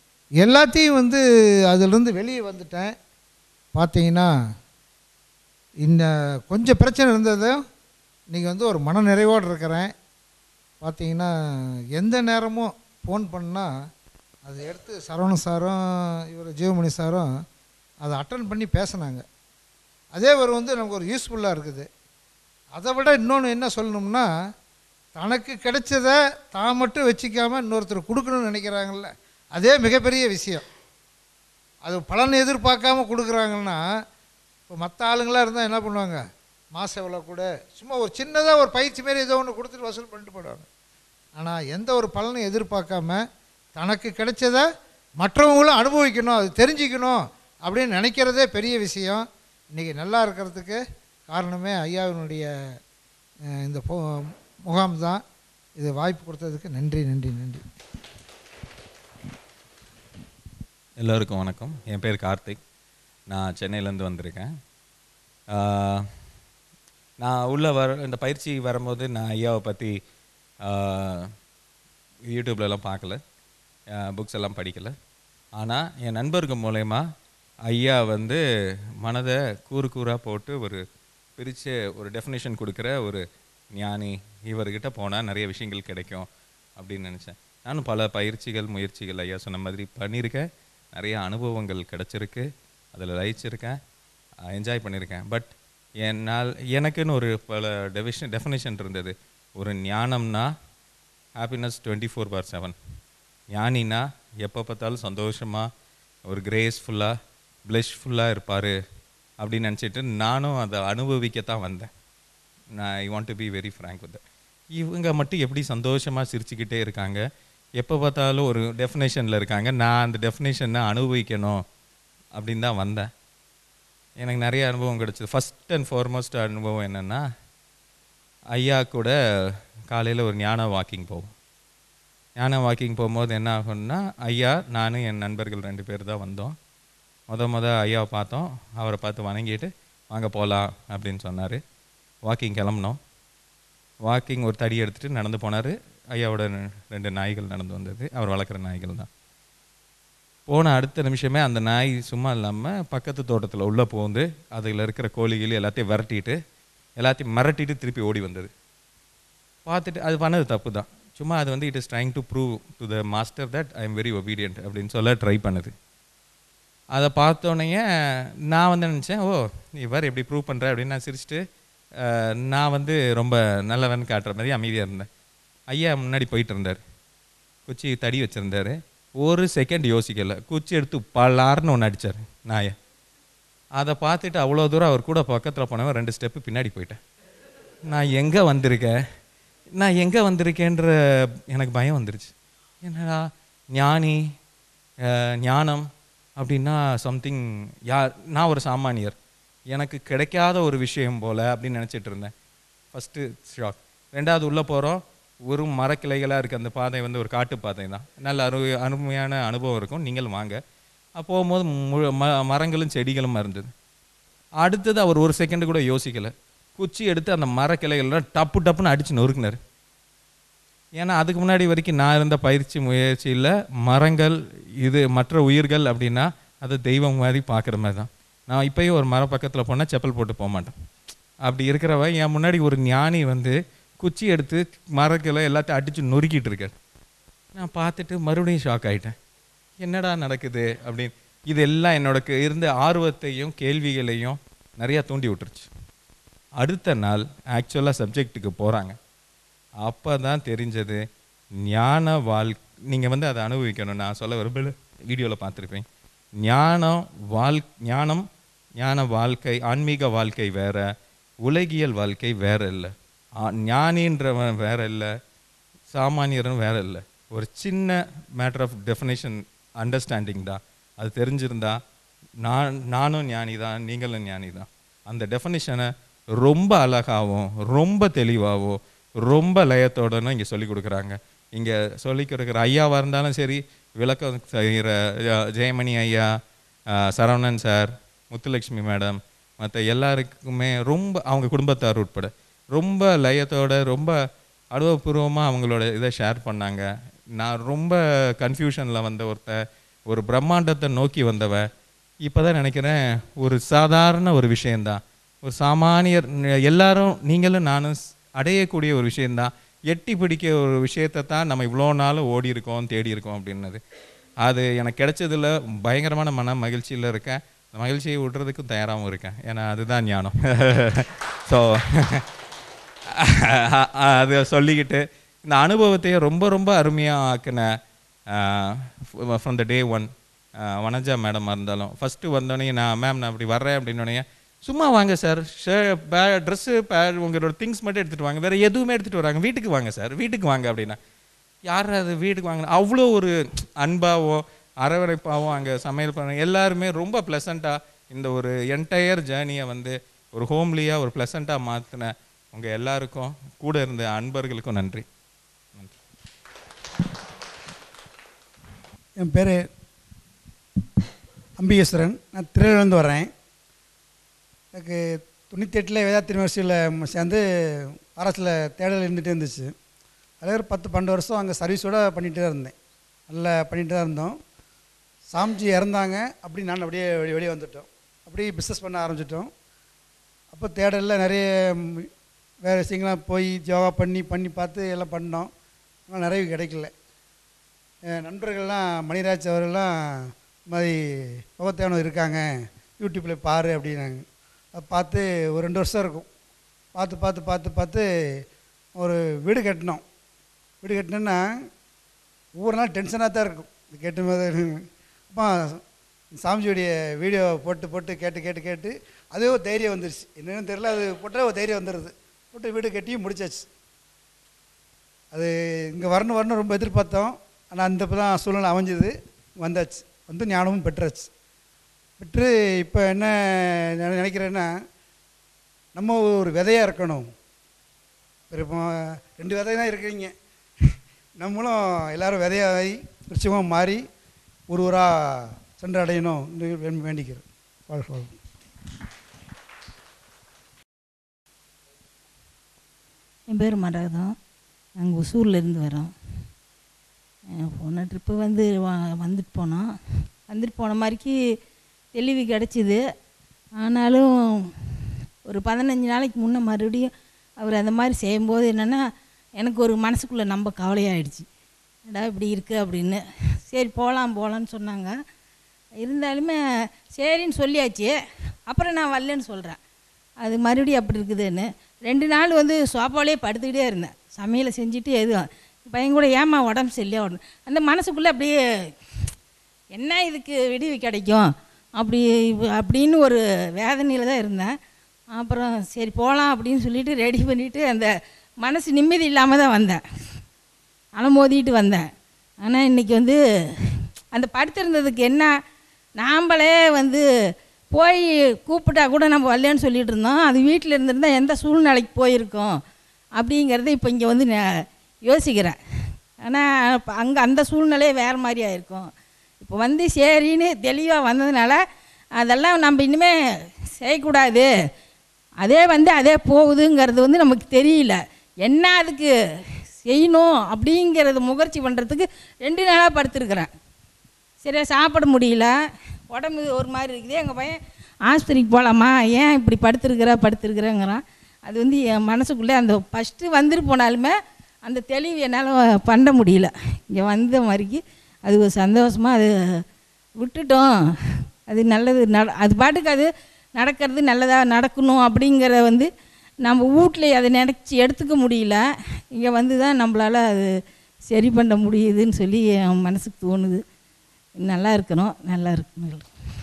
எல்லாத்தையும் வந்து அதிலிருந்து வெளியே வந்துட்டேன் பார்த்தீங்கன்னா இந்த கொஞ்சம் பிரச்சனை இருந்ததும் நீங்கள் வந்து ஒரு மன நிறைவோடு இருக்கிறேன் பார்த்தீங்கன்னா எந்த நேரமும் ஃபோன் பண்ணால் அதை எடுத்து சரவணன் சாரும் இவர் ஜீவமணி சாரும் அதை அட்டன் பண்ணி பேசினாங்க அதே ஒரு வந்து நமக்கு ஒரு யூஸ்ஃபுல்லாக இருக்குது அதை விட இன்னொன்று என்ன சொல்லணும்னா தனக்கு கிடைச்சதை தான் மட்டும் வச்சுக்காம இன்னொருத்தர் கொடுக்கணும்னு நினைக்கிறாங்கல்ல அதே மிகப்பெரிய விஷயம் அது பலன் எதிர்பார்க்காம கொடுக்குறாங்கன்னா இப்போ மற்ற ஆளுங்களாக இருந்தால் என்ன பண்ணுவாங்க மாதம் எவ்வளோ கூட சும்மா ஒரு சின்னதாக ஒரு பயிற்சி மாரி ஏதோ ஒன்று கொடுத்துட்டு வசூல் பண்ணிட்டு போயிடுவாங்க ஆனால் எந்த ஒரு பலனும் எதிர்பார்க்காம தனக்கு கிடைச்சதை மற்றவங்களும் அனுபவிக்கணும் அது தெரிஞ்சுக்கணும் அப்படின்னு நினைக்கிறதே பெரிய விஷயம் இன்றைக்கி நல்லா இருக்கிறதுக்கு காரணமே ஐயாவினுடைய அஹ், இந்த போ முகாம் தான் இது வாய்ப்பு கொடுத்ததுக்கு நன்றி நன்றி நன்றி எல்லோருக்கும் வணக்கம் என் பேர் கார்த்திக் நான் சென்னையிலேருந்து வந்திருக்கேன் ஆஹ், நான் உள்ளே வர இந்த பயிற்சி வரும்போது நான் ஐயாவை பற்றி யூடியூப்லலாம் பார்க்கல புக்ஸ் எல்லாம் படிக்கல ஆனால் என் நண்பர்கள் மூலயமா ஐயா வந்து மனதை கூறு கூறாக போட்டு ஒரு பிரித்து ஒரு டெஃபினேஷன் கொடுக்குற ஒரு ஞானி இவர்கிட்ட போனால் நிறைய விஷயங்கள் கிடைக்கும் அப்படின்னு நினச்சேன் நானும் பல பயிற்சிகள் முயற்சிகள் ஐயா சொன்ன மாதிரி பண்ணியிருக்கேன் நிறைய அனுபவங்கள் கிடச்சிருக்கு அதில் லயிச்சிருக்கேன் என்ஜாய் பண்ணியிருக்கேன் பட் என்னால் எனக்குன்னு ஒரு பல டெவிஷன் டெஃபினேஷன் இருந்தது ஒரு ஞானம்னா happiness twenty four by seven ஞானினா எப்போ பார்த்தாலும் சந்தோஷமாக ஒரு கிரேஸ்ஃபுல்லாக ப்ளஷ்ஃபுல்லாக இருப்பார் அப்படின்னு நினச்சிட்டு நானும் அதை அனுபவிக்கத்தான் வந்தேன் நான் I want to be very frank with இவங்க மட்டும் எப்படி சந்தோஷமாக சிரிச்சுக்கிட்டே இருக்காங்க எப்போ பார்த்தாலும் ஒரு டெஃபினேஷனில் இருக்காங்க நான் அந்த டெஃபினேஷனை அனுபவிக்கணும் அப்படின்னு தான் வந்தேன் எனக்கு நிறைய அனுபவம் கிடச்சிது ஃபஸ்ட் அண்ட் ஃபார்மோஸ்ட் அனுபவம் என்னென்னா ஐயா கூட காலையில் ஒரு ஞான வாக்கிங் போவோம் ஞான வாக்கிங் போகும்போது என்ன ஆகும்னா ஐயா நானும் என் நண்பர்கள் ரெண்டு பேர் தான் வந்தோம் முத முத ஐயாவை பார்த்தோம் அவரை பார்த்து வணங்கிட்டு வாங்க போகலாம் அப்படின்னு சொன்னார் வாக்கிங் கிளம்புனோம் வாக்கிங் ஒரு தடி எடுத்துகிட்டு நடந்து போனார் ஐயாவோட ரெண்டு நாய்கள் நடந்து வந்தது அவர் வளர்க்குற நாய்கள் தான் போன அடுத்த நிமிஷமே அந்த நாய் சும்மா இல்லாமல் பக்கத்து தோட்டத்தில் உள்ளே போந்து அதில் இருக்கிற கோழிகள் எல்லாத்தையும் விரட்டிட்டு எல்லாத்தையும் மிரட்டிட்டு திருப்பி ஓடி வந்தது பார்த்துட்டு அது பண்ணது தப்பு தான் சும்மா அது வந்து it is trying to prove to the master that I am very obedient அப்படின்னு சொல்ல ட்ரை பண்ணுது அதை பார்த்தோன்னே நான் வந்து நினச்சேன் ஓ இவர் எப்படி ப்ரூவ் பண்ணுற அப்படின்னு நான் சிரிச்சிட்டு அஹ், நான் வந்து ரொம்ப நல்லவன் காட்டுற மாதிரி அமைதியாக இருந்தேன் ஐயா முன்னாடி போயிட்டு இருந்தார் குச்சி தடி வச்சுருந்தாரு ஒரு செகண்ட் யோசிக்கலை குச்சி எடுத்து பலார்னு ஒன்று அடித்தார் நாயை அதை பார்த்துட்டு அவ்வளோ தூரம் அவர் கூட பக்கத்தில் போனவன் ரெண்டு ஸ்டெப்பு பின்னாடி போயிட்டேன் நான் எங்கே வந்திருக்கேன் நான் எங்கே வந்திருக்கேன்ற எனக்கு பயம் வந்துருச்சு என்னடா ஞானி அஹ், ஞானம் அப்படின்னா சம்திங் யா நான் ஒரு சாமானியர் எனக்கு கிடைக்காத ஒரு விஷயம் போல் அப்படின்னு நினச்சிட்டு இருந்தேன் ஃபஸ்ட்டு ஷாக் ரெண்டாவது உள்ளே போகிறோம் ஒரு மரக்கிளைகளாக இருக்குது அந்த பாதை வந்து ஒரு காட்டு பாதை தான் நல்ல அரு அருமையான அனுபவம் இருக்கும் நீங்களும் வாங்க அப்போ போகும்போது முழு ம மரங்களும் செடிகளும் இருந்தது அடுத்தது அவர் ஒரு செகண்ட் கூட யோசிக்கலை குச்சி எடுத்து அந்த மரக்கிளைகள்லாம் டப்பு டப்புன்னு அடித்து நொறுக்குனார் ஏன்னா அதுக்கு முன்னாடி வரைக்கும் நான் இருந்த பயிற்சி முயற்சியில் மரங்கள் இது மற்ற உயிர்கள் அப்படின்னா அது தெய்வம் மாதிரி பார்க்குற மாதிரி தான் நான் இப்போயும் ஒரு மரம் பக்கத்தில் போனால் செப்பல் போட்டு போக மாட்டேன் அப்படி இருக்கிறவ என் முன்னாடி ஒரு ஞானி வந்து குச்சி எடுத்து மரக்கிளை எல்லாத்தையும் அடித்து நொறுக்கிட்டு இருக்கார் நான் பார்த்துட்டு மறுபடியும் ஷாக் ஆகிட்டேன் என்னடா நடக்குது அப்படின்னு இதெல்லாம் என்னோட க- இருந்த ஆர்வத்தையும் கேள்விகளையும் நிறையா தூண்டி விட்டுருச்சு அடுத்த நாள் ஆக்சுவலாக சப்ஜெக்ட்டுக்கு போகிறாங்க அப்போ தான் தெரிஞ்சது ஞான வாழ் நீங்கள் வந்து அதை அனுபவிக்கணும் நான் சொல்ல விரும்பல வீடியோவில் பார்த்துருப்பேன் ஞானம் வாழ் ஞானம் ஞான வாழ்க்கை ஆன்மீக வாழ்க்கை வேற உலகியல் வாழ்க்கை வேற இல்லை ஞானின்றவன் வேற இல்லை சாமானியரும் வேற இல்லை ஒரு சின்ன மேட்டர் ஆஃப் டெஃபினேஷன் அண்டர்ஸ்டாண்டிங் தான் அது தெரிஞ்சிருந்தா நான் நானும் ஞானி தான் நீங்களும் ஞானி தான் அந்த டெஃபினிஷனை ரொம்ப அழகாகவும் ரொம்ப தெளிவாகவும் ரொம்ப லயத்தோடனும் இங்கே சொல்லி கொடுக்குறாங்க இங்கே சொல்லி கொடுக்குற ஐயாவாக இருந்தாலும் சரி விளக்கம் செய்கிற ஜெயமணி ஐயா அஹ், சரவணன் சார் முத்துலட்சுமி மேடம் மற்ற எல்லாருக்குமே ரொம்ப அவங்க குடும்பத்தார் உட்பட ரொம்ப லயத்தோட ரொம்ப அனுபவபூர்வமாக அவங்களோட இதை ஷேர் பண்ணாங்க நான் ரொம்ப கன்ஃபியூஷனில் வந்த ஒருத்த ஒரு பிரம்மாண்டத்தை நோக்கி வந்தவன் இப்போ தான் நினைக்கிறேன் ஒரு சாதாரண ஒரு விஷயந்தான் ஒரு சாமானியர் ந- எல்லாரும் நீங்களும் நானும் ஸ்- அடையக்கூடிய ஒரு விஷயந்தான் எட்டி பிடிக்க ஒரு விஷயத்தை தான் நம்ம இவ்வளோ நாள் ஓடி இருக்கோம் தேடி இருக்கோம் அப்படின்னது அது எனக்கு கிடைச்சதுல பயங்கரமான மன மகிழ்ச்சியில் இருக்கேன் அந்த மகிழ்ச்சியை விடுறதுக்கும் தயாராகவும் இருக்கேன் ஏன்னா அதுதான் ஞானம் ஸோ அதை சொல்லிக்கிட்டு இந்த அனுபவத்தையே ரொம்ப ரொம்ப அருமையாக ஆக்கின from the day one Vanaja மேடமாக இருந்தாலும் ஃபஸ்ட்டு வந்தோடனே நான் மேம் நான் அப்படி வர்றேன் அப்படின்னோடனே சும்மா வாங்க சார் ஷே பே ட்ரெஸ்ஸு பே உங்களோட திங்ஸ் மட்டும் எடுத்துகிட்டு வாங்க வேறு எதுவுமே எடுத்துகிட்டு வராங்க வீட்டுக்கு வாங்க சார் வீட்டுக்கு வாங்க அப்படின்னா யார் அது வீட்டுக்கு வாங்க அவ்வளோ ஒரு அன்பாவோ அரவணைப்பாவோ அங்கே சமையல் பண்ண எல்லாருமே ரொம்ப ப்ளசண்ட்டாக இந்த ஒரு என்டையர் ஜேர்னியை வந்து ஒரு ஹோம்லியாக ஒரு ப்ளசண்ட்டாக மாற்றின உங்கள் எல்லாருக்கும் கூட இருந்த அன்பர்களுக்கும் நன்றி என் பேர் அம்பிகேஸ்வரன் நான் திருநெல்வேலிருந்து வரேன் எனக்கு தொண்ணூற்றி எட்டில் வேதாத்திரி யூனிவர்சிட்டியில் சேர்ந்து அரசில் தேடல் இருந்துகிட்டே இருந்துச்சு அதில் ஒரு பத்து பன்னெண்டு வருஷம் அங்கே சர்வீஸோடு பண்ணிகிட்டு தான் இருந்தேன் நல்லா பண்ணிகிட்டு தான் இருந்தோம் சாமிஜி இறந்தாங்க அப்படி நான் அப்படியே வெளியே வெளியே வந்துட்டோம் அப்படியே பிஸ்னஸ் பண்ண ஆரம்பிச்சிட்டோம் அப்போ தேடலில் நிறைய ம், வேறு விஷயங்கள்லாம் போய் யோகா பண்ணி பண்ணி பார்த்து எல்லாம் பண்ணோம் ஆனால் நிறைய கிடைக்கல என் நண்பர்கள்லாம் மணிராஜ் அவர்கள்லாம் இந்த மாதிரி முகத்தேவனம் இருக்காங்க யூடியூப்பில் பாரு அப்படின்னாங்க அதை பார்த்து ஒரு ரெண்டு வருஷம் இருக்கும் பார்த்து பார்த்து பார்த்து பார்த்து ஒரு வீடு கட்டினோம் வீடு கட்டினோன்னா ஒவ்வொரு நாள் டென்ஷனாக தான் இருக்கும் இது கேட்ட மாதிரி அப்போ சாமிஜியுடைய வீடியோ போட்டு போட்டு கேட்டு கேட்டு கேட்டு அதே ஒரு தைரியம் வந்துருச்சு என்னன்னு தெரியல அது போட்டால் ஒரு தைரியம் வந்துடுது போட்டு வீடு கட்டி முடிச்சாச்சு அது இங்கே வரணும் வரணும் ரொம்ப எதிர்பார்த்தோம் ஆனால் அந்த இப்போ தான் சூழ்நிலை அமைஞ்சது வந்தாச்சு வந்து ஞானமும் பெற்றாச்சு பெற்று இப்போ என்ன நினை- நினைக்கிறேன்னா நம்ம ஒரு விதையாக இருக்கணும் இப்ப இப்போ ரெண்டு விதை தான் இருக்கிறீங்க நம்மளும் எல்லாரும் விதையாகி விருட்சமாக மாறி ஒரு ஊராக சென்று அடையணும் என்று வே- வேண்டிக்கிறேன் வாழ்க வாழ்க. என் பேர் மரகதம் நாங்கள் ஒசூர்லேருந்து வரோம் அஹ் போன ட்ரிப்பு வந்து வ- வந்துட்டு போனோம் வந்துட்டு போன மாதிரிக்கு தெளிவு கிடச்சிது ஆனாலும் ஒரு பதினஞ்சு நாளைக்கு முன்னே மறுபடியும் அவர் அந்த மாதிரி செய்யும்போது என்னென்னா எனக்கு ஒரு மனசுக்குள்ளே நம்ம கவலையாயிடுச்சு என்னடா இப்படி இருக்குது அப்படின்னு சரி போகலாம் போகலான்னு சொன்னாங்க இருந்தாலுமே சரின்னு சொல்லியாச்சு அப்புறம் நான் வரலன்னு சொல்கிறேன் அது மறுபடியும் அப்படி இருக்குதுன்னு ரெண்டு நாள் வந்து சோஃபாலே படுத்துக்கிட்டே இருந்தேன் சமையலை செஞ்சுட்டு எதுவும் பையன் கூட ஏமா உடம்பு சரியில்லையா உடம்பு அந்த மனசுக்குள்ளே அப்படியே என்ன இதுக்கு விடிவு கிடைக்கும் அப்படி அப்படின்னு ஒரு வேதனையில் தான் இருந்தேன் அப்புறம் சரி போகலாம் அப்படின்னு சொல்லிட்டு ரெடி பண்ணிவிட்டு அந்த மனசு நிம்மதி இல்லாமல் தான் வந்தேன் அலமோதிட்டு வந்தேன் ஆனால் இன்றைக்கி வந்து அந்த படுத்திருந்ததுக்கு என்ன நாம்பளே வந்து போய் கூப்பிட்டா கூட நம்ம வரலன்னு சொல்லிட்டு இருந்தோம் அது வீட்டில் இருந்திருந்தால் எந்த சூழ்நிலைக்கு போயிருக்கோம் அப்படிங்கிறத இப்போ இங்கே வந்து நான் யோசிக்கிறேன் ஆனால் அங்கே அந்த சூழ்நிலையே வேறு மாதிரி ஆயிருக்கும் இப்போ வந்து சரின்னு தெளிவாக வந்ததுனால அதெல்லாம் நம்ம இனிமே செய்யக்கூடாது அதே வந்து அதே போகுதுங்கிறது வந்து நமக்கு தெரியல என்ன அதுக்கு செய்யணும் அப்படிங்கிறது முயற்சி பண்ணுறதுக்கு ரெண்டு நாளாக படுத்துருக்குறேன் சரியா சாப்பிட முடியல உடம்பு ஒரு மாதிரி இருக்குது எங்கள் பையன் ஆஸ்பத்திரிக்கு போகலாமா ஏன் இப்படி படுத்துருக்குற படுத்துருக்குறேங்கிறான் அது வந்து என் மனசுக்குள்ளே அந்த ஃபஸ்ட்டு வந்துட்டு போனாலுமே அந்த தெளிவு என்னால் பண்ண முடியல இங்கே வந்த மாதிரிக்கு அது ஒரு சந்தோஷமாக அது விட்டுட்டோம் அது நல்லது நட அது பாட்டுக்கு அது நடக்கிறது நல்லதாக நடக்கணும் அப்படிங்கிற வந்து நம்ம வீட்டில் அதை நினச்சி எடுத்துக்க முடியல இங்கே வந்து தான் நம்மளால் அது சரி பண்ண முடியுதுன்னு சொல்லி என் மனசுக்கு தோணுது நல்லா இருக்கணும் நல்லா இருக்கணும்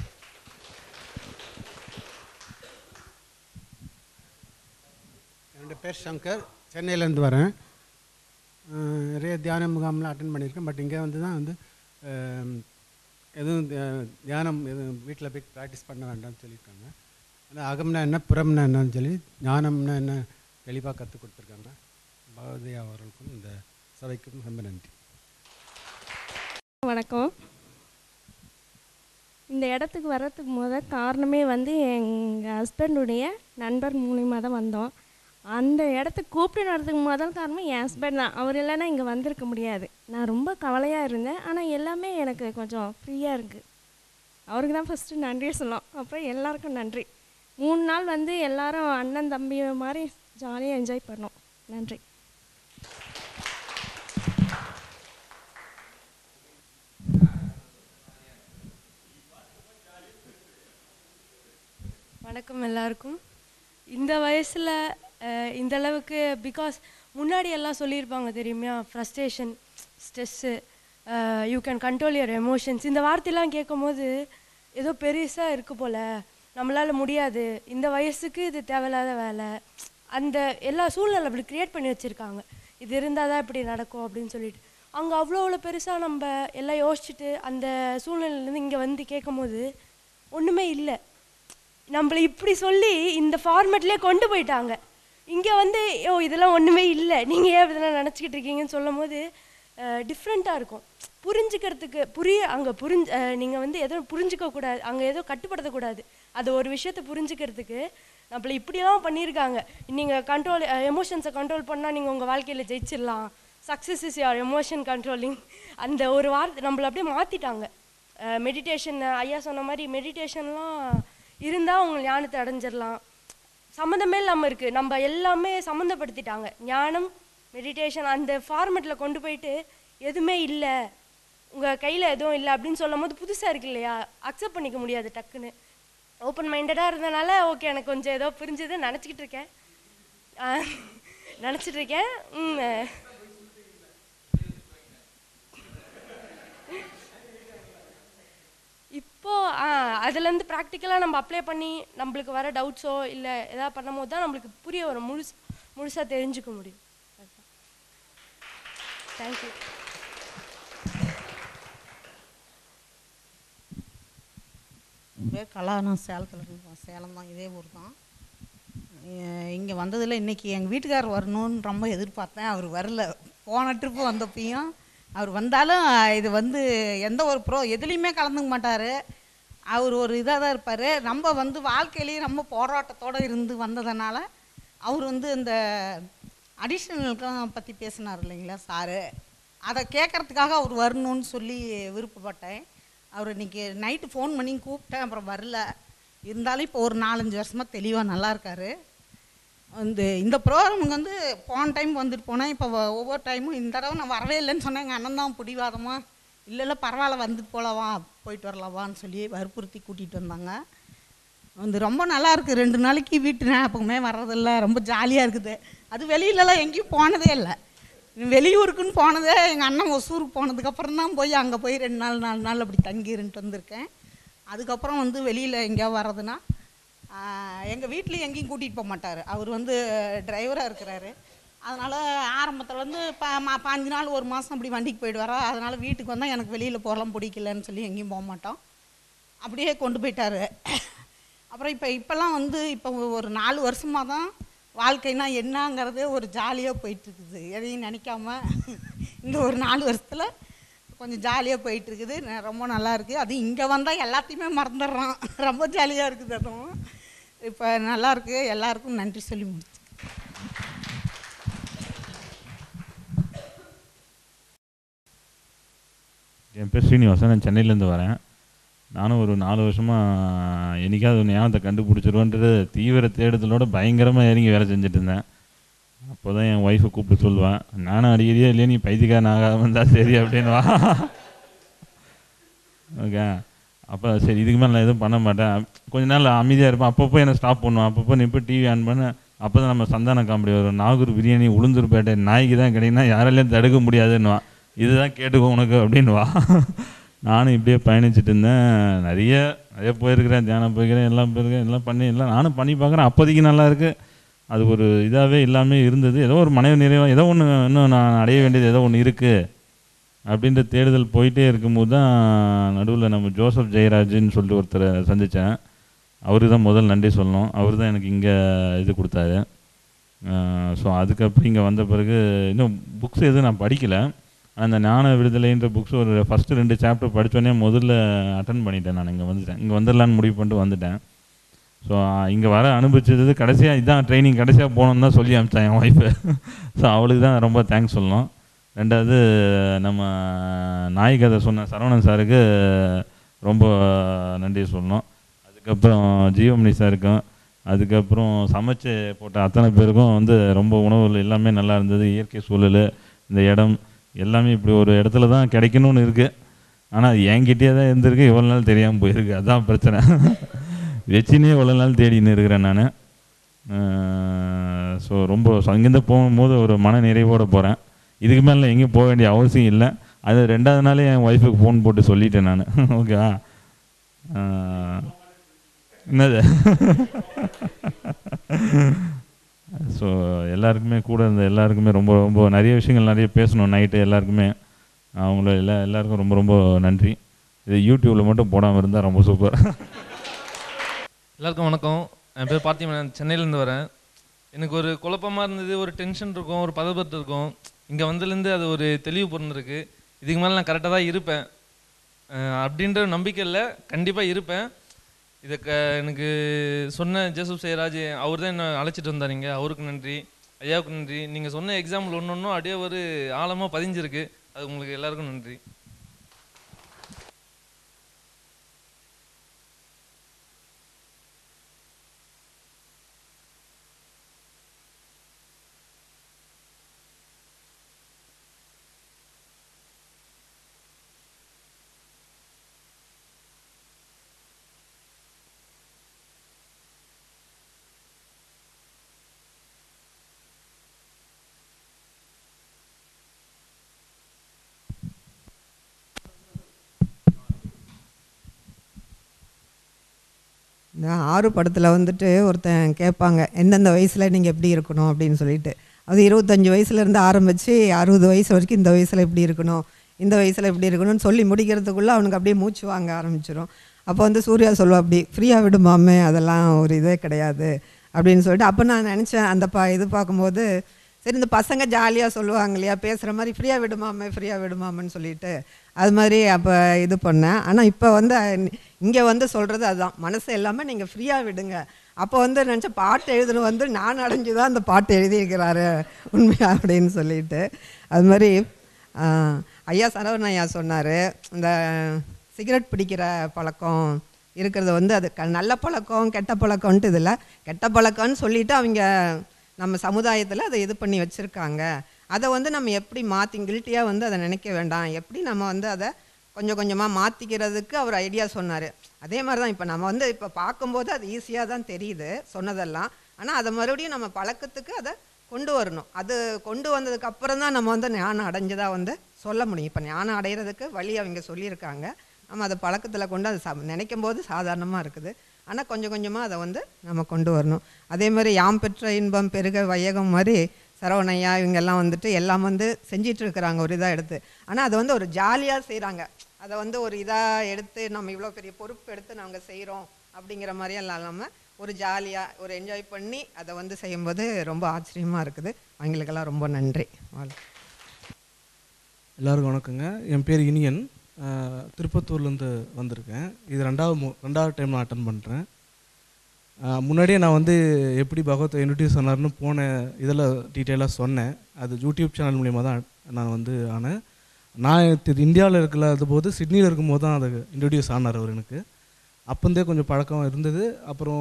என்னோட பேர் சங்கர் சென்னையிலேருந்து வரேன் அஹ் நிறைய தியான முகாம்லாம் அட்டன் பண்ணியிருக்கேன் பட் இங்கே வந்து தான் வந்து அஹ், எதுவும் தியா- தியானம் எதுவும் வீட்டில் போய் ப்ராக்டிஸ் பண்ண வேண்டாம்னு சொல்லியிருக்காங்க ஆனால் அகம்னா என்ன புறம்னா என்னன்னு சொல்லி ஞானம்னா என்ன தெளிவாக கற்றுக் கொடுத்துருக்காங்க பகவதியா அவர்களுக்கும் இந்த சபைக்கும் ரொம்ப நன்றி வணக்கம் இந்த இடத்துக்கு வர்றதுக்கு முத காரணமே வந்து எங்கள் ஹஸ்பண்டுடைய நண்பர் மூலியமாக தான் வந்தோம் அந்த இடத்துக்கு கூப்பிட்டு வரதுக்கு முதல் காரணம் என் ஹஸ்பண்ட் தான் அவர் இல்லைன்னா இங்கே வந்திருக்க முடியாது நான் ரொம்ப கவலையாக இருந்தேன் ஆனால் எல்லாமே எனக்கு கொஞ்சம் ஃப்ரீயாக இருக்குது அவருக்கு தான் ஃபஸ்ட்டு நன்றி சொல்லணும் அப்புறம் எல்லாருக்கும் நன்றி மூணு நாள் வந்து எல்லாரும் அண்ணன் தம்பி மாதிரி ஜாலியாக என்ஜாய் பண்ணோம் நன்றி வணக்கம் எல்லாருக்கும் இந்த வயசில் இந்த அளவுக்கு பிகாஸ் முன்னாடி எல்லாம் சொல்லியிருப்பாங்க தெரியுமா frustration stress you can control your emotions இந்த வார்த்தையெல்லாம் கேட்கும் போது ஏதோ பெருசாக இருக்கு போல் நம்மளால் முடியாது இந்த வயசுக்கு இது தேவையில்லாத வேலை அந்த எல்லா சூழ்நிலை அப்படி க்ரியேட் பண்ணி வச்சுருக்காங்க இது இருந்தால் தான் இப்படி நடக்கும் அப்படின்னு சொல்லிட்டு அங்கே அவ்வளோ அவ்வளோ பெருசாக நம்ம எல்லாம் யோசிச்சுட்டு அந்த சூழ்நிலையிலேருந்து இங்கே வந்து கேட்கும்போது ஒன்றுமே இல்லை நம்மளை இப்படி சொல்லி இந்த ஃபார்மேட்லேயே கொண்டு போயிட்டாங்க இங்கே வந்து ஓ இதெல்லாம் ஒன்றுமே இல்லை நீங்கள் ஏன் இதெல்லாம் நினச்சிக்கிட்டு இருக்கீங்கன்னு சொல்லும் போது டிஃப்ரெண்ட்டாக இருக்கும் புரிஞ்சுக்கிறதுக்கு புரிய அங்கே புரிஞ்சு நீங்கள் வந்து எதுவும் புரிஞ்சுக்க கூடாது அங்கே எதுவும் கட்டுப்படுத்தக்கூடாது அது ஒரு விஷயத்தை புரிஞ்சுக்கிறதுக்கு நம்மளை இப்படியெல்லாம் பண்ணியிருக்காங்க நீங்கள் கண்ட்ரோல் எமோஷன்ஸை கண்ட்ரோல் பண்ணால் நீங்கள் உங்கள் வாழ்க்கையில் ஜெயிச்சிடலாம் success is your emotion controlling அந்த ஒரு வார்த்தை நம்மளை அப்படியே மாற்றிட்டாங்க மெடிடேஷன் ஐயா சொன்ன மாதிரி மெடிடேஷன்லாம் இருந்தால் அவங்க ஞானத்தை அடைஞ்சிடலாம் சம்மந்தமே இல்லாமல் இருக்குது நம்ம எல்லாமே சம்மந்தப்படுத்திட்டாங்க ஞானம் மெடிடேஷன் அந்த ஃபார்மெட்டில் கொண்டு போயிட்டு எதுவுமே இல்லை உங்கள் கையில் எதுவும் இல்லை அப்படின்னு சொல்லும் போது புதுசாக இருக்கு இல்லையா அக்செப்ட் பண்ணிக்க முடியாது டக்குன்னு ஓப்பன் மைண்டடாக இருந்தனால ஓகே எனக்கு கொஞ்சம் ஏதோ புரிஞ்சுது நினச்சிக்கிட்டு இருக்கேன் நினச்சிட்டு இருக்கேன் ம் இப்போ அதுலேருந்து ப்ராக்டிக்கலாக நம்ம அப்ளை பண்ணி நம்மளுக்கு வர டவுட்ஸோ இல்லை எதாவது பண்ணும்போது தான் நம்மளுக்கு புரிய வரும் முழுசு முழுசாக தெரிஞ்சுக்க முடியும் தேங்க்யூ பேர் கலா நான் சேலத்தில் இருக்கேன் சேலம் தான் இதே ஊர் தான் இங்கே வந்ததில் இன்றைக்கி எங்கள் வீட்டுக்காரர் வரணும்னு ரொம்ப எதிர்பார்த்தேன் அவர் வரல போன ட்ரிப்பு வந்தப்பையும் அவர் வந்தாலும் இது வந்து எந்த ஒரு ப்ரோ எதுலேயுமே கலந்துக்க மாட்டார் அவர் ஒரு இதாக தான் இருப்பார் நம்ம வந்து வாழ்க்கையிலேயே நம்ம போராட்டத்தோடு இருந்து வந்ததுனால அவர் வந்து இந்த அடிஷ்னலுக்கும் பற்றி பேசினார் இல்லைங்களா சாரு அதை கேட்குறதுக்காக அவர் வரணும்னு சொல்லி விருப்பப்பட்டேன் அவர் இன்றைக்கி நைட்டு ஃபோன் பண்ணி கூப்பிட்டேன் அப்புறம் வரல இருந்தாலும் இப்போ ஒரு நாலஞ்சு வருஷமாக தெளிவாக நல்லா இருக்கார் வந்து இந்த ப்ரோக்ராமுக்கு வந்து போன டைம் வந்துட்டு போனேன் இப்போ ஒவ்வொரு டைமும் இந்த தடவை நான் வரவே இல்லைன்னு சொன்னேன் எங்கள் அண்ணன் தான் பிடிவாதமாக இல்லை இல்லை பரவாயில்ல வந்துட்டு போகலவா போயிட்டு வரலவான்னு சொல்லி வற்புறுத்தி கூட்டிகிட்டு வந்தாங்க வந்து ரொம்ப நல்லா இருக்குது ரெண்டு நாளைக்கு வீட்டு ஞாபகமே வர்றதில்ல ரொம்ப ஜாலியாக இருக்குது அது வெளியிலலாம் எங்கேயும் போனதே இல்லை வெளியூருக்குன்னு போனதே எங்கள் அண்ணன் ஒசூருக்கு போனதுக்கப்புறம் தான் போய் அங்கே போய் ரெண்டு நாள் நாலு நாள் அப்படி தங்கிருன்ட்டு வந்திருக்கேன் அதுக்கப்புறம் வந்து வெளியில் எங்கேயா வர்றதுன்னா எங்கள் வீட்லேயும் எங்கேயும் கூட்டிகிட்டு போக மாட்டார் அவர் வந்து டிரைவராக இருக்கிறாரு அதனால் ஆரம்பத்தில் வந்து ப மா பாஞ்சு நாள் ஒரு மாதம் அப்படி வண்டிக்கு போயிடுவாரா அதனால் வீட்டுக்கு வந்தால் எனக்கு வெளியில் போகலாம் பிடிக்கலன்னு சொல்லி எங்கேயும் போக மாட்டோம் அப்படியே கொண்டு போயிட்டார் அப்புறம் இப்போ இப்போல்லாம் வந்து இப்போ ஒரு நாலு வருஷமாக தான் வாழ்க்கைனா என்னங்கிறது ஒரு ஜாலியாக போயிட்டுருக்குது எதையும் நினைக்காம இந்த ஒரு நாலு வருஷத்தில் கொஞ்சம் ஜாலியாக போயிட்டுருக்குது ரொம்ப நல்லா இருக்குது அது இங்கே வந்தால் எல்லாத்தையுமே மறந்துடுறோம் ரொம்ப ஜாலியாக இருக்குது அதுவும் இப்போ நல்லாயிருக்கு எல்லாருக்கும் நன்றி சொல்லி முடிச்சு என் பேர் ஸ்ரீனிவாசன் நான் சென்னையிலேருந்து வரேன் நானும் ஒரு நாலு வருஷமாக என்னைக்காவது ஒரு ஞானத்தை கண்டுபிடிச்சிருவோன்றது தீவிர தேடுதலோட பயங்கரமாக இறங்கி வேலை செஞ்சுட்டு இருந்தேன் அப்போ தான் என் ஒய்ஃபை கூப்பிட்டு சொல்லுவேன் நானும் அடிக்கடியே இல்லையே நீ பைத்தியக்காரன் ஆகாம இருந்தால் சரி அப்படின்வா ஓகே அப்போ சரி இதுக்கு மேலே நான் எதுவும் பண்ண மாட்டேன் கொஞ்ச நாள் அமைதியாக இருப்பேன் அப்பப்போ என்ன ஸ்டாப் பண்ணுவேன் அப்பப்போ நீ இப்போ டிவி ஆன் பண்ண அப்போ தான் நம்ம சந்தான காமெடி வரும் நாகூர் பிரியாணி உளுந்தூர்பேட்டை நாய்க்கு தான் கிடைக்குன்னா யாராலையும் தடுக்க முடியாதுன்னுவா இதுதான் கேட்டுக்கோ உனக்கு அப்படின்வா நானும் இப்படியே பயணிச்சுட்டு இருந்தேன் நிறைய நிறைய போயிருக்கிறேன் தியானம் போயிருக்கிறேன் எல்லாம் போயிருக்கேன் எல்லாம் பண்ணி எல்லாம் நானும் பண்ணி பார்க்குறேன் அப்போதைக்கு நல்லா இருக்குது அது ஒரு இதாகவே இல்லாமல் இருந்தது ஏதோ ஒரு மனைவி நிறைவாக ஏதோ ஒன்று இன்னும் நான் அடைய வேண்டியது ஏதோ ஒன்று இருக்குது அப்படின்ற தேடுதல் போயிட்டே இருக்கும்போது தான் நடுவில் நம்ம ஜோசப் ஜெயராஜ்னு சொல்லிட்டு ஒருத்தரை சந்தித்தேன் அவருக்கு தான் முதல் நன்றி சொல்லணும் அவர் தான் எனக்கு இங்கே இது கொடுத்தாரு ஸோ அதுக்கப்புறம் இங்கே வந்த பிறகு இன்னும் புக்ஸ் எதுவும் நான் படிக்கலை அந்த ஞான விடுதலைன்ற புக்ஸ் ஒரு ஃபஸ்ட்டு ரெண்டு சாப்டர் படித்தோடனே முதல்ல அட்டன் பண்ணிட்டேன் நான் இங்கே வந்துட்டேன் இங்கே வந்துடலான்னு முடிவு பண்ணிட்டு வந்துட்டேன் ஸோ இங்கே வர அனுபவிச்சது கடைசியாக இதான் ட்ரைனிங் கடைசியாக போகணுன்னு தான் சொல்லி அனுப்பிச்சேன் என் ஒய்ஃபு ஸோ அவளுக்கு தான் ரொம்ப தேங்க்ஸ் சொல்லணும் ரெண்டாவது நம்ம நாய் கதை சொன்ன சரவணன் சாருக்கு ரொம்ப நன்றி சொல்லணும் அதுக்கப்புறம் ஜீவமணி சாருக்கும் அதுக்கப்புறம் சமைச்சு போட்ட அத்தனை பேருக்கும் வந்து ரொம்ப உணவுகள் எல்லாமே நல்லா இருந்தது இயற்கை சூழல் இந்த இடம் எல்லாமே இப்படி ஒரு இடத்துல தான் கிடைக்கணும்னு இருக்குது ஆனால் என்கிட்டயே தான் இருந்திருக்கு இவ்வளோ நாள் தெரியாமல் போயிருக்கு அதான் பிரச்சனை வச்சுனே இவ்வளோ நாள் தேடின்னு இருக்கிறேன் நான் ஸோ ரொம்ப so இங்கேருந்து போகும்போது ஒரு மன நிறைவோடு போகிறேன் இதுக்கு மேலே எங்கேயும் போக வேண்டிய அவசியம் இல்லை அது ரெண்டாவது நாளே என் ஒய்ஃபுக்கு ஃபோன் போட்டு சொல்லிட்டேன் நான் ஓகேவா என்னது ஸோ எல்லாருக்குமே கூட இருந்த எல்லாருக்குமே ரொம்ப ரொம்ப நிறைய விஷயங்கள் நிறைய பேசணும் நைட்டு எல்லாருக்குமே அவங்கள எல்லா எல்லாருக்கும் ரொம்ப ரொம்ப நன்றி இது யூடியூப்பில் மட்டும் போடாமல் இருந்தால் ரொம்ப சூப்பர் எல்லாருக்கும் வணக்கம் என் பேர் பார்த்திபன் நான் சென்னையிலேருந்து வரேன் எனக்கு ஒரு குழப்பமாக இருந்தது ஒரு டென்ஷன் இருக்கும் ஒரு பதபத்து இருக்கும் இங்கே வந்ததுலேருந்து அது ஒரு தெளிவு பிறந்திருக்கு இதுக்கு மேலே நான் கரெக்டாக தான் இருப்பேன் அஹ் அப்படின்ற நம்பிக்கை இல்லை கண்டிப்பாக இருப்பேன் இதை க எனக்கு சொன்ன ஜேசப் சேராஜ் அவர் தான் என்ன அழைச்சிட்டு வந்தாருங்க அவருக்கு நன்றி ஐயாவுக்கு நன்றி நீங்கள் சொன்ன எக்ஸாம்பிள் ஒன்று ஒன்றும் அப்படியே ஒரு ஆழமாக பதிஞ்சிருக்கு அது உங்களுக்கு எல்லாருக்கும் நன்றி இந்த ஆறு படத்தில் வந்துட்டு ஒருத்தன் கேட்பாங்க எந்தெந்த வயசில் நீங்கள் எப்படி இருக்கணும் அப்படின்னு சொல்லிட்டு அது இருபத்தஞ்சி வயசுலேருந்து ஆரம்பித்து அறுபது வயசு வரைக்கும் இந்த வயசில் எப்படி இருக்கணும் இந்த வயசில் எப்படி இருக்கணும்னு சொல்லி முடிக்கிறதுக்குள்ளே அவனுக்கு அப்படியே மூச்சு வாங்க ஆரம்பிச்சிடும் அப்போ வந்து சூர்யா சொல்லுவா அப்படி ஃப்ரீயாக விடுமாமே அதெல்லாம் ஒரு இதே கிடையாது அப்படின்னு சொல்லிட்டு அப்போ நான் நினச்சேன் அந்த பா இது பார்க்கும்போது சரி இந்த பசங்க ஜாலியாக சொல்லுவாங்க இல்லையா பேசுகிற மாதிரி ஃப்ரீயாக விடுமாமே ஃப்ரீயாக விடுமாமன்னு சொல்லிட்டு அது மாதிரி அப்போ இது பண்ணேன் ஆனால் இப்போ வந்து இங்கே வந்து சொல்கிறது அதுதான் மனசு எல்லாமே நீங்கள் ஃப்ரீயாக விடுங்க அப்போ வந்து நினச்ச பாட்டு எழுதுன வந்து நான் அடைஞ்சு தான் அந்த பாட்டு எழுதியிருக்கிறாரு உண்மையா அப்படின்னு சொல்லிட்டு அது மாதிரி ஆஹ், ஐயா சரவணன் ஐயா சொன்னார் இந்த சிகரெட் பிடிக்கிற பழக்கம் இருக்கிறது வந்து அது க நல்ல பழக்கம் கெட்ட பழக்கம்ன்ட்டு இதில் கெட்ட பழக்கம்னு சொல்லிட்டு அவங்க நம்ம சமுதாயத்தில் அதை இது பண்ணி வச்சுருக்காங்க அதை வந்து நம்ம எப்படி மாற்றி கில்ட்டியாக வந்து அதை நினைக்க வேண்டாம் எப்படி நம்ம வந்து அதை கொஞ்சம் கொஞ்சமாக மாற்றிக்கிறதுக்கு அவர் ஐடியா சொன்னார் அதே மாதிரி தான் இப்போ நம்ம வந்து இப்போ பார்க்கும்போது அது ஈஸியாக தான் தெரியுது சொன்னதெல்லாம் ஆனால் அதை மறுபடியும் நம்ம பழக்கத்துக்கு அதை கொண்டு வரணும் அது கொண்டு வந்ததுக்கு அப்புறம் தான் நம்ம வந்து ஞானம் அடைஞ்சதாக வந்து சொல்ல முடியும் இப்போ ஞானம் அடைகிறதுக்கு வழி அவங்க சொல்லியிருக்காங்க நம்ம அதை பழக்கத்தில் கொண்டு அது சா நினைக்கும் போது சாதாரணமாக இருக்குது ஆனால் கொஞ்சம் கொஞ்சமாக அதை வந்து நம்ம கொண்டு வரணும் அதே மாதிரி யாம் பெற்ற இன்பம் பெருக வையகம் மாதிரி சரவணையா இவங்கெல்லாம் வந்துட்டு எல்லாம் வந்து செஞ்சிட்டு இருக்கிறாங்க ஒரு இதாக எடுத்து ஆனால் அதை வந்து ஒரு ஜாலியாக செய்கிறாங்க அதை வந்து ஒரு இதாக எடுத்து நம்ம இவ்வளோ பெரிய பொறுப்பு எடுத்து நாங்கள் செய்கிறோம் அப்படிங்கிற மாதிரியெல்லாம் இல்லாமல் ஒரு ஜாலியாக ஒரு என்ஜாய் பண்ணி அதை வந்து செய்யும்போது ரொம்ப ஆச்சரியமாக இருக்குது அவங்களுக்கெல்லாம் ரொம்ப நன்றி வாழ் எல்லாருக்கும் வணக்கங்க என் பேர் இனியன் அஹ், திருப்பத்தூர்லேருந்து வந்திருக்கேன் இது ரெண்டாவது மு ரெண்டாவது டைம் நான் அட்டன் பண்ணுறேன் முன்னாடியே நான் வந்து எப்படி பகவத் இன்ட்ரடியூஸ் சொன்னார்னு போன இதில் டீட்டெயிலாக சொன்னேன் அது யூடியூப் சேனல் மூலிமா தான் நான் வந்து ஆனேன் நான் இந்தியாவில் இருக்கிற போது சிட்னியில் இருக்கும்போது தான் அது இன்ட்ரடியூஸ் ஆனார் அவர் எனக்கு அப்போந்தே கொஞ்சம் பழக்கம் இருந்தது அப்புறம்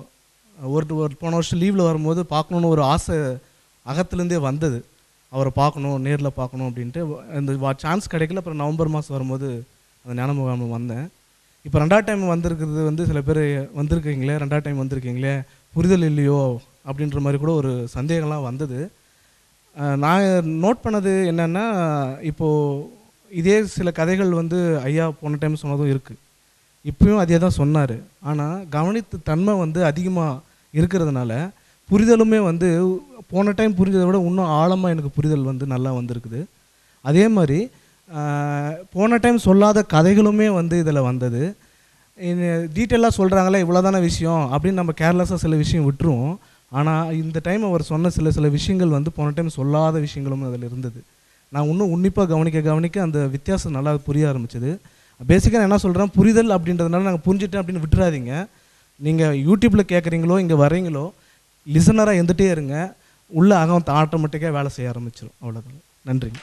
ஒரு ஒரு போன வருஷம் லீவில் வரும்போது பார்க்கணுன்னு ஒரு ஆசை அகத்துலேருந்தே வந்தது அவரை பார்க்கணும் நேரில் பார்க்கணும் அப்படின்ட்டு அந்த சான்ஸ் கிடைக்கல அப்புறம் நவம்பர் மாதம் வரும்போது அந்த ஞான முகாம் வந்தேன் இப்போ ரெண்டாவது டைம் வந்திருக்கிறது வந்து சில பேர் வந்திருக்கீங்களே ரெண்டாவது டைம் வந்திருக்கீங்களே புரிதல் இல்லையோ அப்படின்ற மாதிரி கூட ஒரு சந்தேகம்லாம் வந்தது அஹ் நான் நோட் பண்ணது என்னென்னா இப்போது இதே சில கதைகள் வந்து ஐயா போன டைம் சொன்னதும் இருக்குது இப்பயும் அதே தான் சொன்னார் ஆனால் கவனித்து தன்மை வந்து அதிகமாக இருக்கிறதுனால புரிதலுமே வந்து போன டைம் புரிஞ்சதை விட இன்னும் ஆழமாக எனக்கு புரிதல் வந்து நல்லா வந்திருக்குது அதே மாதிரி ஆஹ், போன டைம் சொல்லாத கதைகளுமே வந்து இதில் வந்தது டீட்டெயிலாக சொல்கிறாங்களே இவ்வளோதான விஷயம் அப்படின்னு நம்ம கேர்லெஸ்ஸாக சில விஷயம் விட்டுருவோம் ஆனால் இந்த டைம் அவர் சொன்ன சில சில விஷயங்கள் வந்து போன டைம் சொல்லாத விஷயங்களும் அதில் இருந்தது நான் இன்னும் உன்னிப்பாக கவனிக்க கவனிக்க அந்த வித்தியாசம் நல்லா புரிய ஆரம்பிச்சது பேசிக்காக நான் என்ன சொல்கிறேன் புரிதல் அப்படின்றதுனால நாங்கள் புரிஞ்சுட்டேன் அப்படின்னு விட்டுறாதீங்க நீங்கள் யூடியூப்பில் கேட்குறீங்களோ இங்கே வரீங்களோ லிசனராக இருந்துகிட்டே இருங்க உள்ள அகம் ஆட்டோமேட்டிக்காக வேலை செய்ய ஆரம்பிச்சிடும் அவ்வளோதான் நன்றிங்க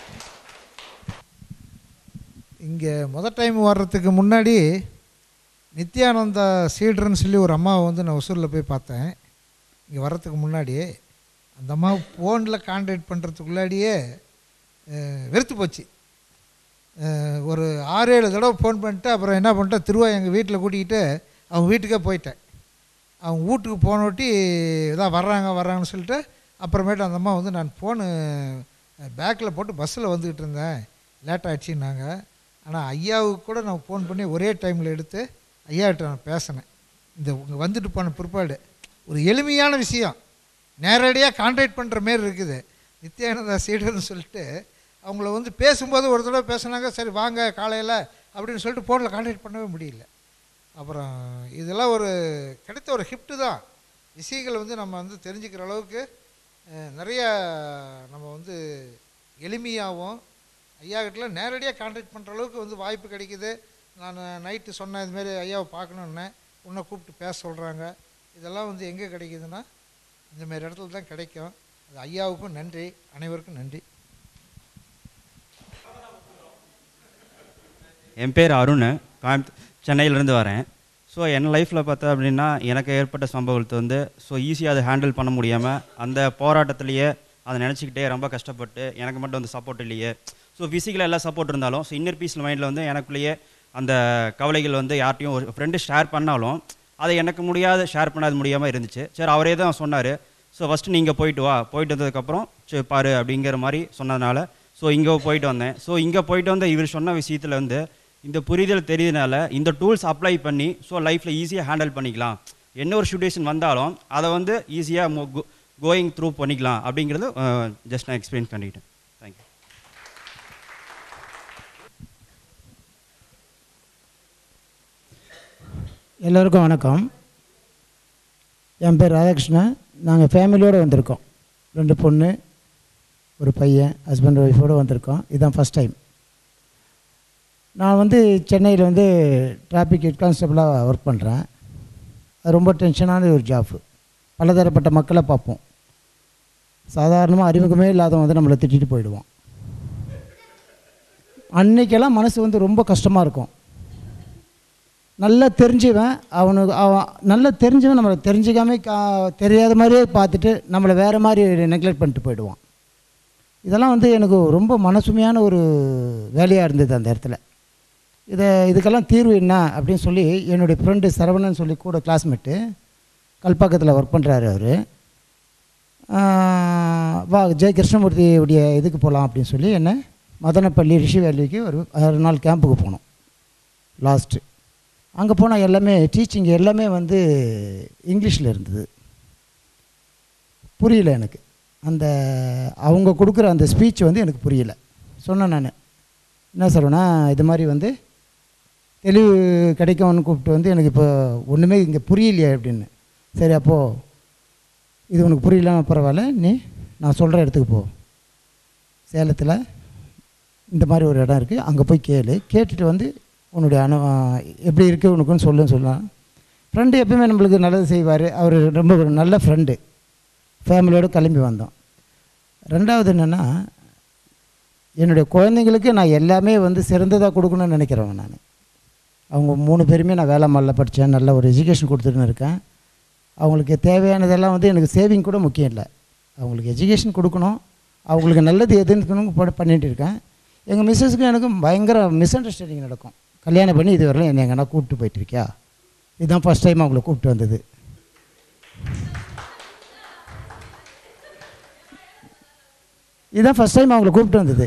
இங்கே முத டைம் வர்றதுக்கு முன்னாடி நித்யானந்தா சீடர்னு சொல்லி ஒரு அம்மாவை வந்து நான் ஒசூரில் போய் பார்த்தேன் இங்கே வர்றதுக்கு முன்னாடி அந்த அம்மா ஃபோனில் கான்டாக்ட் பண்ணுறதுக்குள்ளாடியே அஹ், வெறுத்து போச்சு அஹ், ஒரு ஆறு ஏழு தடவை ஃபோன் பண்ணிட்டு அப்புறம் என்ன பண்ணிட்டேன் திருவா எங்கள் வீட்டில் கூட்டிக்கிட்டு அவங்க வீட்டுக்கே போயிட்டேன் அவங்க வீட்டுக்கு போனோட்டி இதான் வர்றாங்க வர்றாங்கன்னு சொல்லிட்டு அப்புறமேட்டு அந்த அம்மா வந்து நான் ஃபோனு பேக்கில் போட்டு பஸ்ஸில் வந்துக்கிட்டு இருந்தேன் லேட் ஆகிடுச்சின்னாங்க ஆனால் ஐயாவுக்கு கூட நான் ஃபோன் பண்ணி ஒரே டைமில் எடுத்து ஐயாகிட்ட நான் பேசினேன் இந்த இங்கே வந்துட்டு போன பிற்பாடு ஒரு எளிமையான விஷயம் நேரடியாக கான்டாக்ட் பண்ணுற மாரி இருக்குது நித்யானந்தா சீடர்னு சொல்லிட்டு அவங்கள வந்து பேசும்போது ஒரு தடவை பேசுனாங்க சரி வாங்க காலையில் அப்படின்னு சொல்லிட்டு ஃபோனில் கான்டாக்ட் பண்ணவே முடியல அப்புறம் இதெல்லாம் ஒரு கிடைத்த ஒரு ஹிஃப்ட்டு தான் விஷயங்கள் வந்து நம்ம வந்து தெரிஞ்சுக்கிற அளவுக்கு அஹ், நிறைய நம்ம வந்து எளிமையாகவும் ஐயாக்கிட்ட நேரடியாக கான்டாக்ட் பண்ணுற அளவுக்கு வந்து வாய்ப்பு கிடைக்குது நான் நைட்டு சொன்னேன் இதுமாரி ஐயாவை பார்க்கணுன்னே உன்னை கூப்பிட்டு பேச சொல்கிறாங்க இதெல்லாம் வந்து எங்கே கிடைக்குதுன்னா இந்தமாரி இடத்துல தான் கிடைக்கும் அது ஐயாவுக்கும் நன்றி அனைவருக்கும் நன்றி என் பேர் அருண் கோயம்புத் சென்னையிலேருந்து வரேன் ஸோ என் லைஃப்பில் பார்த்தா அப்படின்னா எனக்கு ஏற்பட்ட சம்பவத்தை வந்து ஸோ ஈஸியாக அதை ஹேண்டில் பண்ண முடியாமல் அந்த போராட்டத்திலேயே அதை நினச்சிக்கிட்டே ரொம்ப கஷ்டப்பட்டு எனக்கு மட்டும் வந்து சப்போர்ட் இல்லையே ஸோ ஃபிசிக்கலாக எல்லாம் சப்போர்ட் இருந்தாலும் ஸோ இன்னர் பீஸ் மைண்டில் வந்து எனக்குள்ளேயே அந்த கவலைகள் வந்து யார்ட்டையும் ஒரு ஃப்ரெண்டு ஷேர் பண்ணாலும் அதை எனக்கு முடியாத ஷேர் பண்ணாது முடியாமல் இருந்துச்சு சரி அவரே தான் சொன்னார் ஸோ ஃபஸ்ட்டு நீங்கள் போயிட்டு வா போயிட்டு வந்ததுக்கப்புறம் சரி பாரு அப்படிங்கிற மாதிரி சொன்னதுனால ஸோ இங்கே போயிட்டு வந்தேன் ஸோ இங்கே போயிட்டு வந்த இவர் சொன்ன விஷயத்தில் வந்து இந்த புரிதல் தெரியுதுனால இந்த டூல்ஸ் அப்ளை பண்ணி ஸோ லைஃப்பில் ஈஸியாக ஹேண்டில் பண்ணிக்கலாம் என்ன ஒரு சுச்சுவேஷன் வந்தாலும் அதை வந்து ஈஸியாக கோயிங் த்ரூ பண்ணிக்கலாம் அப்படிங்கிறது ஜஸ்ட் நான் எக்ஸ்பிளைன் பண்ணிக்கிட்டேன் தேங்க்யூ எல்லோருக்கும் வணக்கம் என் பேர் ராதாகிருஷ்ணன் நாங்கள் ஃபேமிலியோடு வந்திருக்கோம் ரெண்டு பொண்ணு ஒரு பையன் ஹஸ்பண்ட் ஒய்ஃபோடு வந்திருக்கோம் இதுதான் ஃபஸ்ட் டைம் நான் வந்து சென்னையில் வந்து டிராஃபிக் ஹெட் கான்ஸ்டபிளாக ஒர்க் பண்ணுறேன் அது ரொம்ப டென்ஷனான ஒரு ஜாப் பலதரப்பட்ட மக்களை பார்ப்போம் சாதாரணமாக அறிமுகமே இல்லாதவன் வந்து நம்மளை திட்டிட்டு போயிடுவான் அன்னைக்கெல்லாம் மனசு வந்து ரொம்ப கஷ்டமாக இருக்கும் நல்லா தெரிஞ்சவன் அவனுக்கு அவன் நல்லா தெரிஞ்சவன் நம்மளை தெரிஞ்சுக்காம கா தெரியாத மாதிரியே பார்த்துட்டு நம்மளை வேறு மாதிரி நெக்லெக்ட் பண்ணிட்டு போயிடுவான் இதெல்லாம் வந்து எனக்கு ரொம்ப மனசுமையான ஒரு வேலையாக இருந்தது அந்த இடத்துல இதை இதுக்கெல்லாம் தீர்வு என்ன அப்படின்னு சொல்லி என்னுடைய ஃப்ரெண்டு சரவணன் சொல்லி கூட கிளாஸ்மேட்டு கல்பாக்கத்தில் ஒர்க் பண்ணுறாரு அவர் வா ஜெய கிருஷ்ணமூர்த்தியுடைய இதுக்கு போகலாம் அப்படின்னு சொல்லி என்ன மதனப்பள்ளி ரிஷி வேலிக்கு ஒரு ஆறு நாள் கேம்புக்கு போனோம் லாஸ்ட்டு அங்கே போனால் எல்லாமே டீச்சிங் எல்லாமே வந்து இங்கிலீஷில் இருந்தது புரியல எனக்கு அந்த அவங்க கொடுக்குற அந்த ஸ்பீச் வந்து எனக்கு புரியல சொன்னேன் நான் என்ன சொல்கிறேன்னா இது மாதிரி வந்து தெளிவு கிடைக்கும்னு கூப்பிட்டு வந்து எனக்கு இப்போ ஒன்றுமே இங்கே புரியலையே அப்படின்னு சரி அப்போது இது உனக்கு புரியலன்னா பரவாயில்ல நீ நான் சொல்கிற இடத்துக்கு போ சேலத்தில் இந்த மாதிரி ஒரு இடம் இருக்குது அங்கே போய் கேளு கேட்டுட்டு வந்து உன்னுடைய அனு எப்படி இருக்குது உனக்குன்னு சொல்லுன்னு சொல்லலாம் ஃப்ரெண்டு எப்பயுமே நம்மளுக்கு நல்லது செய்வார் அவர் ரொம்ப ஒரு நல்ல ஃப்ரெண்டு ஃபேமிலியோடு கிளம்பி வந்தோம் ரெண்டாவது என்னென்னா என்னுடைய குழந்தைங்களுக்கு நான் எல்லாமே வந்து சிறந்ததாக கொடுக்கணும்னு நினைக்கிறவன் நான் அவங்க மூணு பேருமே நான் வேலை மாலில் படித்தேன் நல்ல ஒரு எஜுகேஷன் கொடுத்துட்டுன்னு இருக்கேன் அவங்களுக்கு தேவையானதெல்லாம் வந்து எனக்கு சேவிங் கூட முக்கியம் இல்லை அவங்களுக்கு எஜுகேஷன் கொடுக்கணும் அவங்களுக்கு நல்லது எதுன்னு ப- பண்ணிட்டு இருக்கேன் எங்கள் மிஸ்ஸஸுக்கும் எனக்கும் பயங்கர மிஸ் அண்டர்ஸ்டாண்டிங் நடக்கும் கல்யாணம் பண்ணி இது வரலாம் என்னை எங்கன்னா கூப்பிட்டு போயிட்டுருக்கியா இதுதான் ஃபஸ்ட் டைம் அவங்கள கூப்பிட்டு வந்தது இதுதான் ஃபஸ்ட் டைம் அவங்கள கூப்பிட்டு வந்தது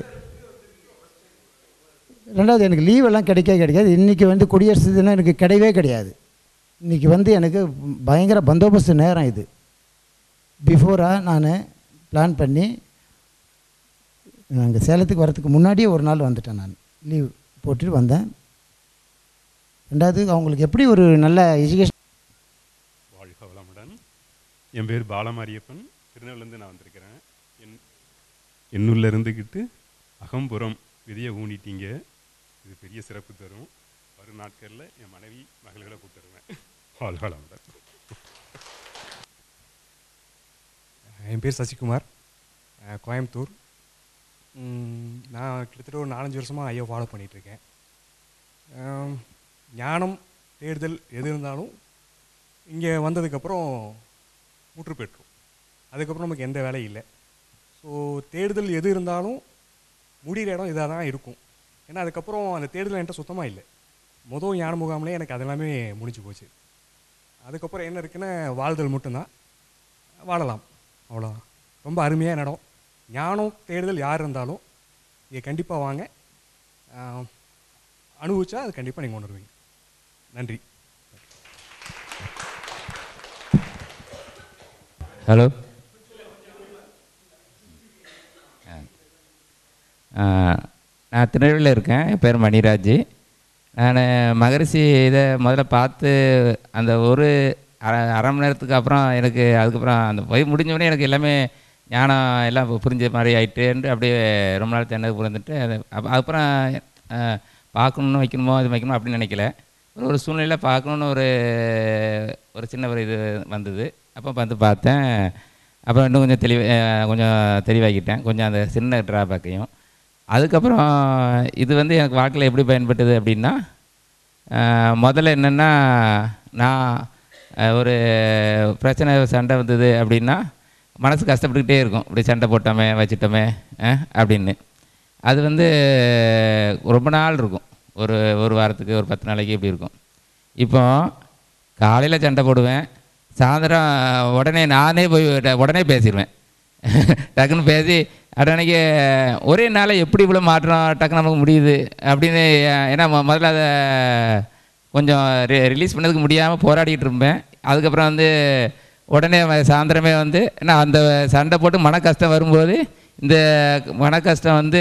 ரெண்டாவது எனக்கு லீவ் எல்லாம் கிடைக்கவே கிடைக்காது இன்றைக்கி வந்து குடியரசு தினம் எனக்கு கிடையவே கிடையாது இன்றைக்கி வந்து எனக்கு பயங்கர பந்தோபஸ்து நேரம் இது பிஃபோராக நான் பிளான் பண்ணி அங்கே சேலத்துக்கு வரதுக்கு முன்னாடியே ஒரு நாள் வந்துட்டேன் நான் லீவ் போட்டுட்டு வந்தேன் ரெண்டாவது அவங்களுக்கு எப்படி ஒரு நல்ல எஜுகேஷன் வாழ்க வளமுடன் என் பேர் பாலமாரியப்பன் திருநெல்வேலிருந்து நான் வந்திருக்கிறேன் என் எண்ணூரில் இருந்துக்கிட்டு அகம்புறம் விதியை ஊனிட்டீங்க இது பெரிய சிறப்பு தரும் வரும் நாட்களில் என் மனைவி மகள்களை கூப்பிட்டுருவேன் வாழ்க வளமுடன் என் பேர் சசிகுமார் அஹ் கோயம்புத்தூர் ம், நான் கிட்டத்தட்ட ஒரு நாலஞ்சு வருஷமாக ஐயோ ஃபாலோ பண்ணிகிட்ருக்கேன் ஞானம் தேடுதல் எது இருந்தாலும் இங்கே வந்ததுக்கப்புறம் முற்று பெற்றோம் அதுக்கப்புறம் நமக்கு எந்த வேலையும் இல்லை ஸோ தேடுதல் எது இருந்தாலும் முடிகிற இடம் இதாக தான் இருக்கும் ஏன்னா அதுக்கப்புறம் அந்த தேடுதல் என்கிட்ட சுத்தமாக இல்லை மொதல் ஞான முகாம்லேயே எனக்கு அதெல்லாமே முடிஞ்சு போச்சு அதுக்கப்புறம் என்ன இருக்குன்னா வாழ்தல் மட்டும்தான் வாழலாம் அவ்வளோதான் ரொம்ப அருமையான இடம் ஞானம் தேடுதல் யார் இருந்தாலும் இங்கே கண்டிப்பாக வாங்க ஆஹ், அனுபவிச்சா அது கண்டிப்பாக நீங்கள் உணர்வீங்க நன்றி ஹலோ நான் திருநெல்வேலியில் இருக்கேன் என் பேர் மணிராஜ் நான் மகரிஷி இதை முதல்ல பார்த்து அந்த ஒரு அரை அரை மணி நேரத்துக்கு அப்புறம் எனக்கு அதுக்கப்புறம் அந்த போய் முடிஞ்சோடனே எனக்கு எல்லாமே ஞானம் எல்லாம் புரிஞ்ச மாதிரி ஆயிட்டுன்ட்டு அப்படியே ரொம்ப நாள் தென்னது புரிந்துட்டு அது அப்ப- அப்புறம் அஹ், பார்க்கணுன்னு வைக்கணுமோ இது வைக்கணுமோ அப்படின்னு நினைக்கல ஒரு ஒரு சூழ்நிலையில் பார்க்கணுன்னு ஒரு ஒரு சின்ன ஒரு இது வந்தது அப்போ வந்து பார்த்தேன் அப்புறம் இன்னும் கொஞ்சம் தெளிவு அஹ், கொஞ்சம் தெளிவாக்கிட்டேன் கொஞ்சம் அந்த சின்ன ட்ராபேக்கையும் அதுக்கப்புறம் இது வந்து எனக்கு வாழ்க்கையில் எப்படி பயன்பட்டது அப்படின்னா அஹ், முதல்ல என்னென்னா நான் அஹ், ஒரு பிரச்சனை சண்டை வந்தது அப்படின்னா மனசு கஷ்டப்பட்டுக்கிட்டே இருக்கும் இப்படி சண்டை போட்டோமே வச்சிட்டோமே அஹ், அப்படின்னு அது வந்து ரொம்ப நாள் இருக்கும் ஒரு ஒரு வாரத்துக்கு ஒரு பத்து நாளைக்கு இப்படி இருக்கும் இப்போ காலையில் சண்டை போடுவேன் சாயந்தரம் உடனே நானே போய் ட- உடனே பேசிடுவேன் டக்குன்னு பேசி அட அன்னைக்கு ஒரே நாளில் எப்படி இவ்வளோ மாற்றம் டக்குன்னு நமக்கு முடியுது அப்படின்னு அஹ், ஏன்னா மொ- முதல்ல அதை கொஞ்சம் ரிலீஸ் பண்ணதுக்கு முடியாமல் போராடிட்டு இருப்பேன் அதுக்கப்புறம் வந்து உடனே வ- சாயந்தரமே வந்து நான் அந்த சண்டை போட்டு மன கஷ்டம் வரும்போது இந்த மன கஷ்டம் வந்து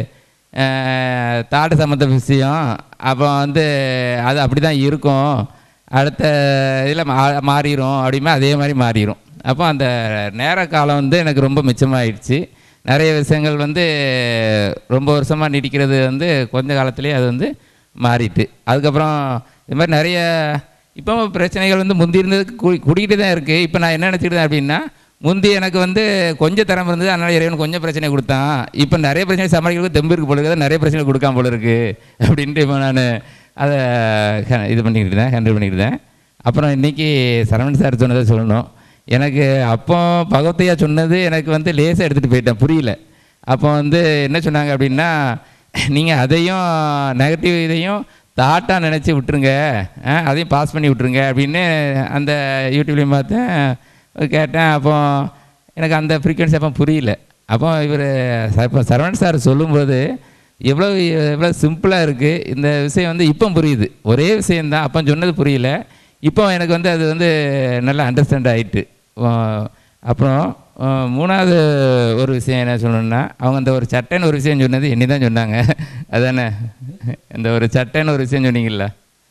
அஹ், தாடு சம்மந்த விஷயம் அப்போ வந்து அது அப்படி தான் இருக்கும் அடுத்த இதில் மா மாறிடும் அப்படியுமே அதே மாதிரி மாறிடும் அப்போ அந்த நேர காலம் வந்து எனக்கு ரொம்ப மிச்சமாயிடுச்சு நிறைய விஷயங்கள் வந்து ரொம்ப வருஷமாக நீடிக்கிறது வந்து கொஞ்ச காலத்துலேயே அது வந்து மாறிட்டு அதுக்கப்புறம் இது மாதிரி நிறைய இப்போ பிரச்சனைகள் வந்து முந்தி இருந்ததுக்கு கூ கூடிக்கிட்டு தான் இருக்குது இப்போ நான் என்ன நினச்சிக்கிட்டேன் அப்படின்னா முந்தி எனக்கு வந்து கொஞ்சம் திறமை இருந்தது அதனால் இறைவன் கொஞ்சம் பிரச்சனை கொடுத்தான் இப்போ நிறைய பிரச்சனை சமாளிக்கிறதுக்கு தெம்பு இருக்கு போல இருக்குது நிறைய பிரச்சனை கொடுக்காம போல இருக்கு அப்படின்ட்டு இப்போ நான் அதை ஹ- இது பண்ணிக்கிட்டு இருந்தேன் ஹேண்டில் பண்ணிக்கிட்டு இருந்தேன் அப்புறம் இன்றைக்கி சரவணன் சார் சொன்னதை சொல்லணும் எனக்கு அப்போ பகவத்தையா சொன்னது எனக்கு வந்து லேசாக எடுத்துகிட்டு போயிட்டேன் புரியல அப்போ வந்து என்ன சொன்னாங்க அப்படின்னா நீங்கள் அதையும் நெகட்டிவ் இதையும் தாட்டாக நினச்சி விட்டுருங்க ஆ, அதையும் பாஸ் பண்ணி விட்டுருங்க அப்படின்னு அந்த யூடியூப்லேயும் பார்த்தேன் கேட்டேன் அப்போ எனக்கு அந்த ஃப்ரீக்வன்சி அப்போ புரியல அப்போ இவர் இப்போ சரவணன் சார் சொல்லும்போது எவ்வளோ எவ்வளோ சிம்பிளாக இருக்குது இந்த விஷயம் வந்து இப்போ புரியுது ஒரே விஷயந்தான் அப்போ சொன்னது புரியல இப்போ எனக்கு வந்து அது வந்து நல்லா அண்டர்ஸ்டாண்ட் ஆயிட்டு அஹ் அப்புறம் அஹ் மூணாவது ஒரு விஷயம் என்ன சொல்லணும்னா அவங்க அந்த ஒரு சட்டைன்னு ஒரு விஷயம் சொன்னது என்னை தான் சொன்னாங்க அதானே இந்த ஒரு சட்டைன்னு ஒரு விஷயம் சொன்னீங்கல்ல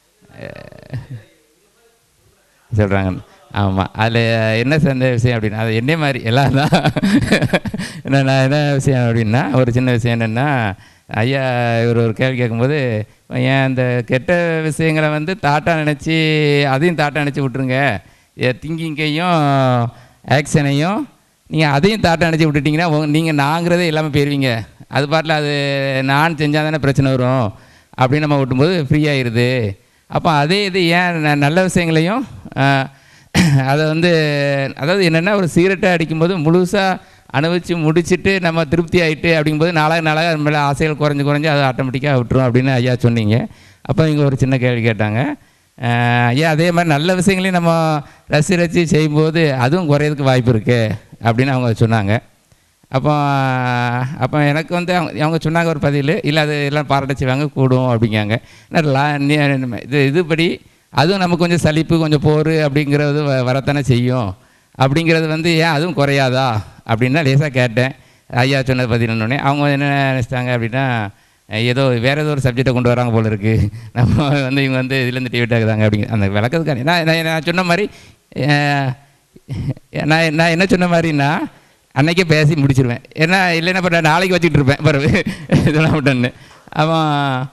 சொல்கிறாங்க ஆமாம் அதில் என்ன சேர்ந்த விஷயம் அப்படின்னா அது என்ன மாதிரி எல்லாம் தான் என்ன நான் என்ன விஷயம் அப்படின்னா ஒரு சின்ன விஷயம் என்னென்னா ஐயா இவர் ஒரு கேள்வி கேட்கும்போது ஏன் அந்த கெட்ட விஷயங்களை வந்து தாட்டாக நினச்சி அதையும் தாட்டாக நினச்சி விட்ருங்க திங்கிங்கையும் ஆக்ஷனையும் நீங்கள் அதையும் தாட்டாக நினச்சி விட்டுட்டிங்கன்னா நீங்கள் நாங்கிறதே எல்லாமே போயிடுவீங்க அது பாட்டில் அது நான் செஞ்சால் தானே பிரச்சனை வரும் அப்படின்னு நம்ம விட்டும்போது ஃப்ரீ ஆயிடுது அப்போ அதே இது ஏன் ந- நல்ல விஷயங்களையும் ஆஹ், அதை வந்து அதாவது என்னென்னா ஒரு சிகரெட்டை அடிக்கும்போது முழுசாக அனுபவித்து முடிச்சுட்டு நம்ம திருப்தி ஆகிட்டு அப்படிங்கும்போது நாளாக நாளாக அது மேலே ஆசைகள் குறைஞ்சு குறைஞ்சு அது ஆட்டோமேட்டிக்காக விட்டுரும் அப்படின்னு ஐயா சொன்னீங்க அப்போ இங்கே ஒரு சின்ன கேள்வி கேட்டாங்க ஆஹ், ஐயா அதே மாதிரி நல்ல விஷயங்களையும் நம்ம ரசி ரசி செய்யும்போது அதுவும் குறையிறதுக்கு வாய்ப்பு இருக்கு அப்படின்னு அவங்க சொன்னாங்க அப்போ அப்போ எனக்கு வந்து அவங்க அவங்க சொன்னாங்க ஒரு பதில் இல்லை அது எல்லாம் பாராட்ட செய்வாங்க கூடும் அப்படிங்காங்க நான் லா- நீ- இது இதுபடி அதுவும் நமக்கு கொஞ்சம் சலிப்பு கொஞ்சம் போர் அப்படிங்கிறது வ- வரத்தானே செய்யும் அப்படிங்கிறது வந்து ஏன் அதுவும் குறையாதா அப்படின்னு தான் லேசாக கேட்டேன் ஐயா சொன்னது பதினொன்னே அவங்க என்ன நினச்சிட்டாங்க அப்படின்னா ஏதோ வேறு ஏதோ ஒரு சப்ஜெக்டை கொண்டு வராங்க போல இருக்குது நம்ம வந்து இவங்க வந்து இதுலேருந்து டிவிட் ஆகுதாங்க அப்படிங்க அந்த விளக்கத்துக்கான நான் நான் நான் சொன்ன மாதிரி அஹ், நான் நான் என்ன சொன்ன மாதிரின்னா அன்னைக்கே பேசி முடிச்சிருவேன் ஏன்னா இல்லைன்னா அப்புறம் நாளைக்கு வச்சுக்கிட்டு இருப்பேன் பிறகு இதெல்லாம் விட்டேன்னு அவன்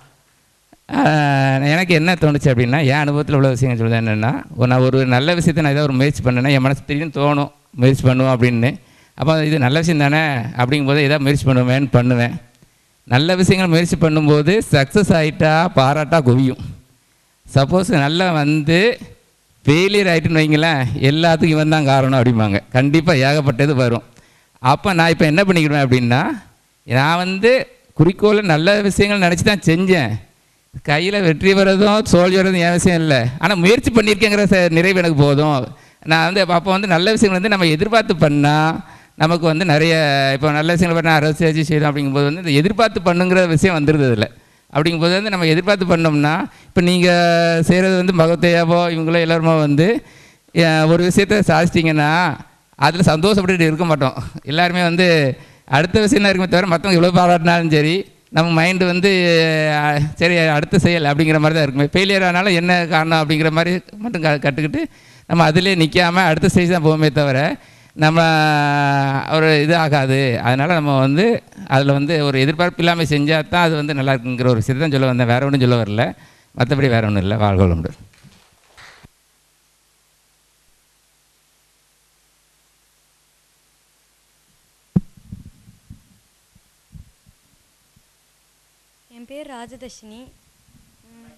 ஆஹ், எனக்கு என்ன தோணுச்சு அப்படின்னா என் அனுபவத்தில் உள்ள விஷயங்கள் சொல்லுது என்னென்னா நான் ஒரு நல்ல விஷயத்தை நான் ஏதாவது ஒரு முயற்சி பண்ணேன்னா என் மனசு திடீர்னு தோணும் முயற்சி பண்ணுவோம் அப்படின்னு அப்போ இது நல்ல விஷயம் தானே அப்படிங்கும்போது ஏதாவது முயற்சி பண்ணுவேன்னு பண்ணுவேன் நல்ல விஷயங்கள் முயற்சி பண்ணும்போது சக்ஸஸ் ஆகிட்டா பாராட்டா குவியும் சப்போஸ் நல்லா வந்து ஃபெயிலியர் ஆகிட்டுன்னு வைங்களேன் எல்லாத்துக்கும் இவன் தான் காரணம் அப்படிம்பாங்க கண்டிப்பாக ஏகப்பட்டது வரும் அப்போ நான் இப்போ என்ன பண்ணிக்கிடுவேன் அப்படின்னா நான் வந்து குறிக்கோளை நல்ல விஷயங்கள் நினச்சி தான் செஞ்சேன் கையில் வெற்றி வர்றதும் தோல்வி வர்றதும் என் விஷயம் இல்லை ஆனால் முயற்சி பண்ணியிருக்கேங்கிற ச நிறைவு எனக்கு போதும் நான் வந்து அப்போ வந்து நல்ல விஷயங்கள் வந்து நம்ம எதிர்பார்த்து பண்ணால் நமக்கு வந்து நிறைய இப்போ நல்ல விஷயங்கள் பண்ணால் அரசியல் செய்யணும் அப்படிங்கும்போது வந்து இந்த எதிர்பார்த்து பண்ணுங்கிற விஷயம் வந்துடுது அதில் அப்படிங்கும்போது வந்து நம்ம எதிர்பார்த்து பண்ணோம்னா இப்போ நீங்கள் செய்கிறது வந்து மகத்தையாவோ இவங்களோ எல்லாருமோ வந்து அஹ், ஒரு விஷயத்த சாதிச்சிட்டிங்கன்னா அதில் சந்தோஷப்பட்டுட்டு இருக்க மாட்டோம் எல்லாருமே வந்து அடுத்த விஷயம் தான் இருக்குமே தவிர மற்றவங்க எவ்வளோ பாராட்டினாலும் சரி நம்ம மைண்டு வந்து அஹ், சரி அடுத்த செயல் அப்படிங்கிற மாதிரி தான் இருக்குமே ஃபெயிலியர் ஆனாலும் என்ன காரணம் அப்படிங்கிற மாதிரி மட்டும் க கற்றுக்கிட்டு நம்ம அதிலே நிற்காம அடுத்த ஸ்டேஜ் தான் போவோமே தவிர நம்ம ஒரு இது ஆகாது அதனால் நம்ம வந்து அதில் வந்து ஒரு எதிர்பார்ப்பு இல்லாமல் செஞ்சால் தான் அது வந்து நல்லா இருக்குங்கிற ஒரு விஷயத்தை தான் சொல்ல வந்தேன் வேறு ஒன்றும் சொல்ல வரல மற்றபடி வேறு ஒன்றும் இல்லை வாழ்க்கை உண்டு என் பேர் ராஜதர்ஷினி ம்.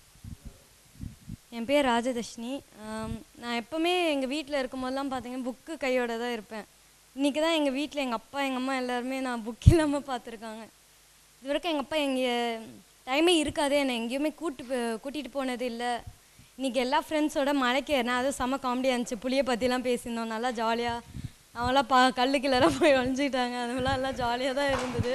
என் பேர் ராஜதர்ஷினி ஆம், நான் எப்போவுமே எங்கள் வீட்டில் இருக்கும் போதெல்லாம் பார்த்தீங்கன்னா புக்கு கையோட தான் இருப்பேன் இன்றைக்கி தான் எங்கள் வீட்டில் எங்கள் அப்பா எங்கள் அம்மா எல்லாருமே நான் புக் இல்லாமல் பார்த்துருக்காங்க இது வரைக்கும் எங்கள் அப்பா எங்கே டைமே இருக்காது என்னை எங்கேயுமே கூட்டு போ- கூட்டிகிட்டு போனது இல்லை இன்றைக்கி எல்லா ஃப்ரெண்ட்ஸோட மலைக்கு ஏறினேன் அதுவும் செம்ம காமெடியாக இருந்துச்சு புளியை பற்றிலாம் பேசியிருந்தோம் நல்லா ஜாலியாக அவங்களாம் பா கல்லுக்குள்ளெல்லாம் போய் ஒழிஞ்சிக்கிட்டாங்க அதுவெல்லாம் எல்லாம் ஜாலியாக தான் இருந்தது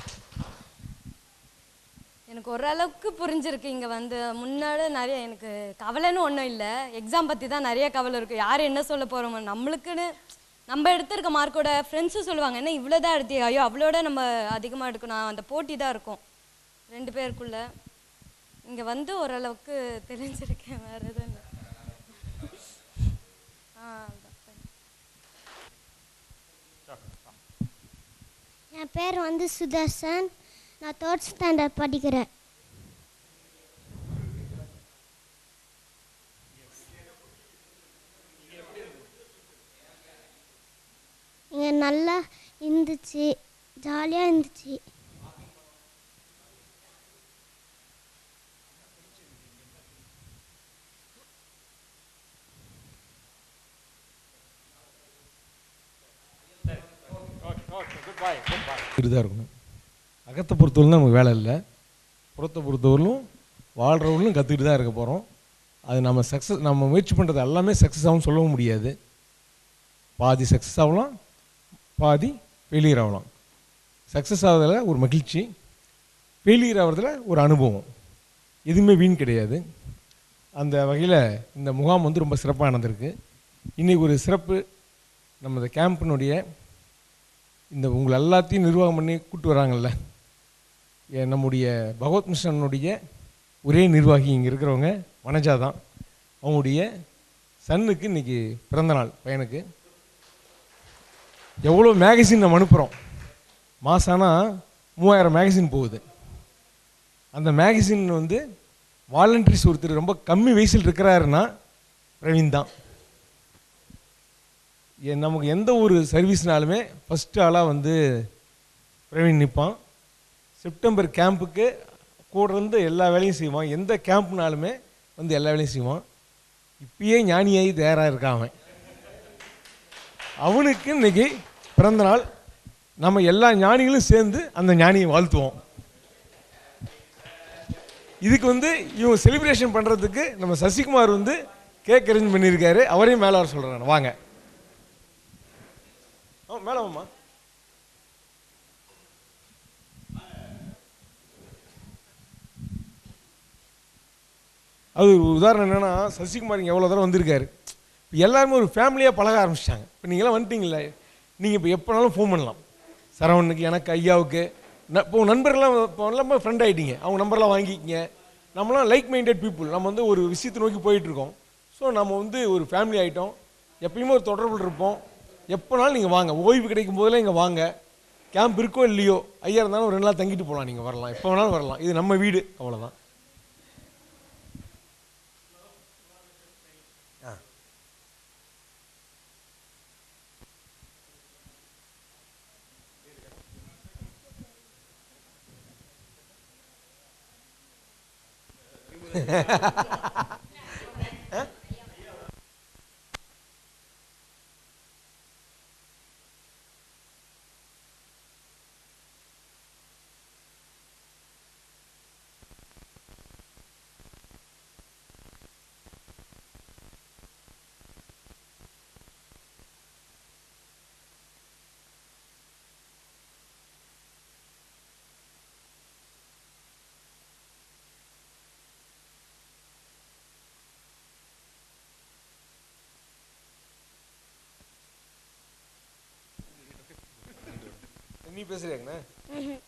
எனக்கு ஓரளவுக்கு புரிஞ்சிருக்கு இங்கே வந்து முன்னாடி நிறைய எனக்கு கவலைன்னு ஒன்றும் இல்லை எக்ஸாம் பற்றி தான் நிறைய கவலை இருக்குது யார் என்ன சொல்ல போகிறோமோ நம்மளுக்குன்னு நம்ம எடுத்திருக்க மார்க்கோட ஃப்ரெண்ட்ஸும் சொல்லுவாங்க என்ன இவ்வளோ தான் எடுத்தியா ஐயோ அவ்வளோட நம்ம அதிகமாக எடுக்கணும் அந்த போட்டி தான் இருக்கும் ரெண்டு பேருக்குள்ள இங்கே வந்து ஓரளவுக்கு தெரிஞ்சிருக்கேன் வேறு எதுவும் இல்லை ஆ அதான். என் பேர் வந்து சுதர்சன் நான் தேர்ட் ஸ்டாண்டர்ட் படிக்கிறேன் இங்கே நல்லா இருந்துச்சு ஜாலியாக இருந்துச்சு தான் இருக்கணும் அகத்தை பொறுத்தவரைக்கும் நமக்கு வேலை இல்லை புறத்தை பொறுத்தவரையிலும் வாழ்கிறவர்களும் கற்றுக்கிட்டு தான் இருக்க போகிறோம் அது நம்ம சக்ஸஸ் நம்ம முயற்சி பண்ணுறது எல்லாமே சக்ஸஸ் ஆகும் சொல்லவும் முடியாது பாதி சக்ஸஸ் ஆகலாம் பாதி ஃபெயிலியர் ஆகலாம் சக்ஸஸ் ஆகிறதுல ஒரு மகிழ்ச்சி ஃபெயிலியர் ஆகிறதுல ஒரு அனுபவம் எதுவுமே வீண் கிடையாது அந்த வகையில் இந்த முகாம் வந்து ரொம்ப சிறப்பாக நடந்திருக்கு இன்றைக்கி ஒரு சிறப்பு நம்ம இந்த கேம்பினுடைய இந்த உங்களை எல்லாத்தையும் நிர்வாகம் பண்ணி கூட்டு வராங்கல்ல ஏ, நம்முடைய பகவத் மிஷனுடைய ஒரே நிர்வாகி இங்கே இருக்கிறவங்க வனஜா தான் அவங்களுடைய சன்னுக்கு இன்றைக்கி பிறந்தநாள் பையனுக்கு எவ்வளோ மேகசின் நம்ம அனுப்புகிறோம் மாசானா மூவாயிரம் மேகசின் போகுது அந்த மேகசின் வந்து வாலண்டரிஸ் ஒருத்தர் ரொம்ப கம்மி வயசில் இருக்கிறாருன்னா பிரவீன் தான் எ- நமக்கு எந்த ஒரு சர்வீஸ்னாலுமே ஃபஸ்ட்டு ஆளாக வந்து பிரவீன் நிற்பான் செப்டம்பர் கேம்புக்கு கூட இருந்து எல்லா வேலையும் செய்வான் எந்த கேம்ப்னாலுமே வந்து எல்லா வேலையும் செய்வான் இப்பயே ஞானியாகி தயாராக இருக்கான் அவன் அவனுக்கு இன்னைக்கு பிறந்த நாள் நம்ம எல்லா ஞானிகளும் சேர்ந்து அந்த ஞானியை வாழ்த்துவோம் இதுக்கு வந்து இவங்க செலிப்ரேஷன் பண்ணுறதுக்கு நம்ம சசிகுமார் வந்து கேக் அரேஞ்ச் பண்ணியிருக்காரு அவரையும் மேலே வர சொல்கிறேன் வாங்க ஆ மேலே வாம்மா அது ஒரு உதாரணம் என்னன்னா சசிகுமார் இங்கே எவ்வளோ தூரம் வந்திருக்காரு இப்போ எல்லாருமே ஒரு ஃபேமிலியாக பழக ஆரம்பிச்சிட்டாங்க இப்போ நீங்களாம் வந்துட்டீங்களே நீங்கள் இப்போ எப்போனாலும் ஃபோன் பண்ணலாம் சரவணுக்கு எனக்கு ஐயாவுக்கு ந- இப்போ நண்பர்லாம் இப்போ எல்லாமே ஃப்ரெண்ட் ஆகிட்டீங்க அவங்க நம்பர்லாம் வாங்கிக்கிங்க நம்மலாம் லைக் மைண்டட் பீப்புள் நம்ம வந்து ஒரு விஷயத்தை நோக்கி போயிட்டு இருக்கோம் ஸோ நம்ம வந்து ஒரு ஃபேமிலி ஆகிட்டோம் எப்பயுமே ஒரு தொடர்பில் இருப்போம் எப்போனாலும் நீங்கள் வாங்க ஓய்வு கிடைக்கும் போதெல்லாம் இங்கே வாங்க கேம்ப் இருக்கோ இல்லையோ ஐயா இருந்தாலும் ஒரு ரெண்டு நாள் தங்கிட்டு போகலாம் நீங்கள் வரலாம் எப்போ வேணாலும் வரலாம் இது நம்ம வீடு அவ்வளோதான் நீ பேசுறியாங்கண்ணா ம்ஹும்.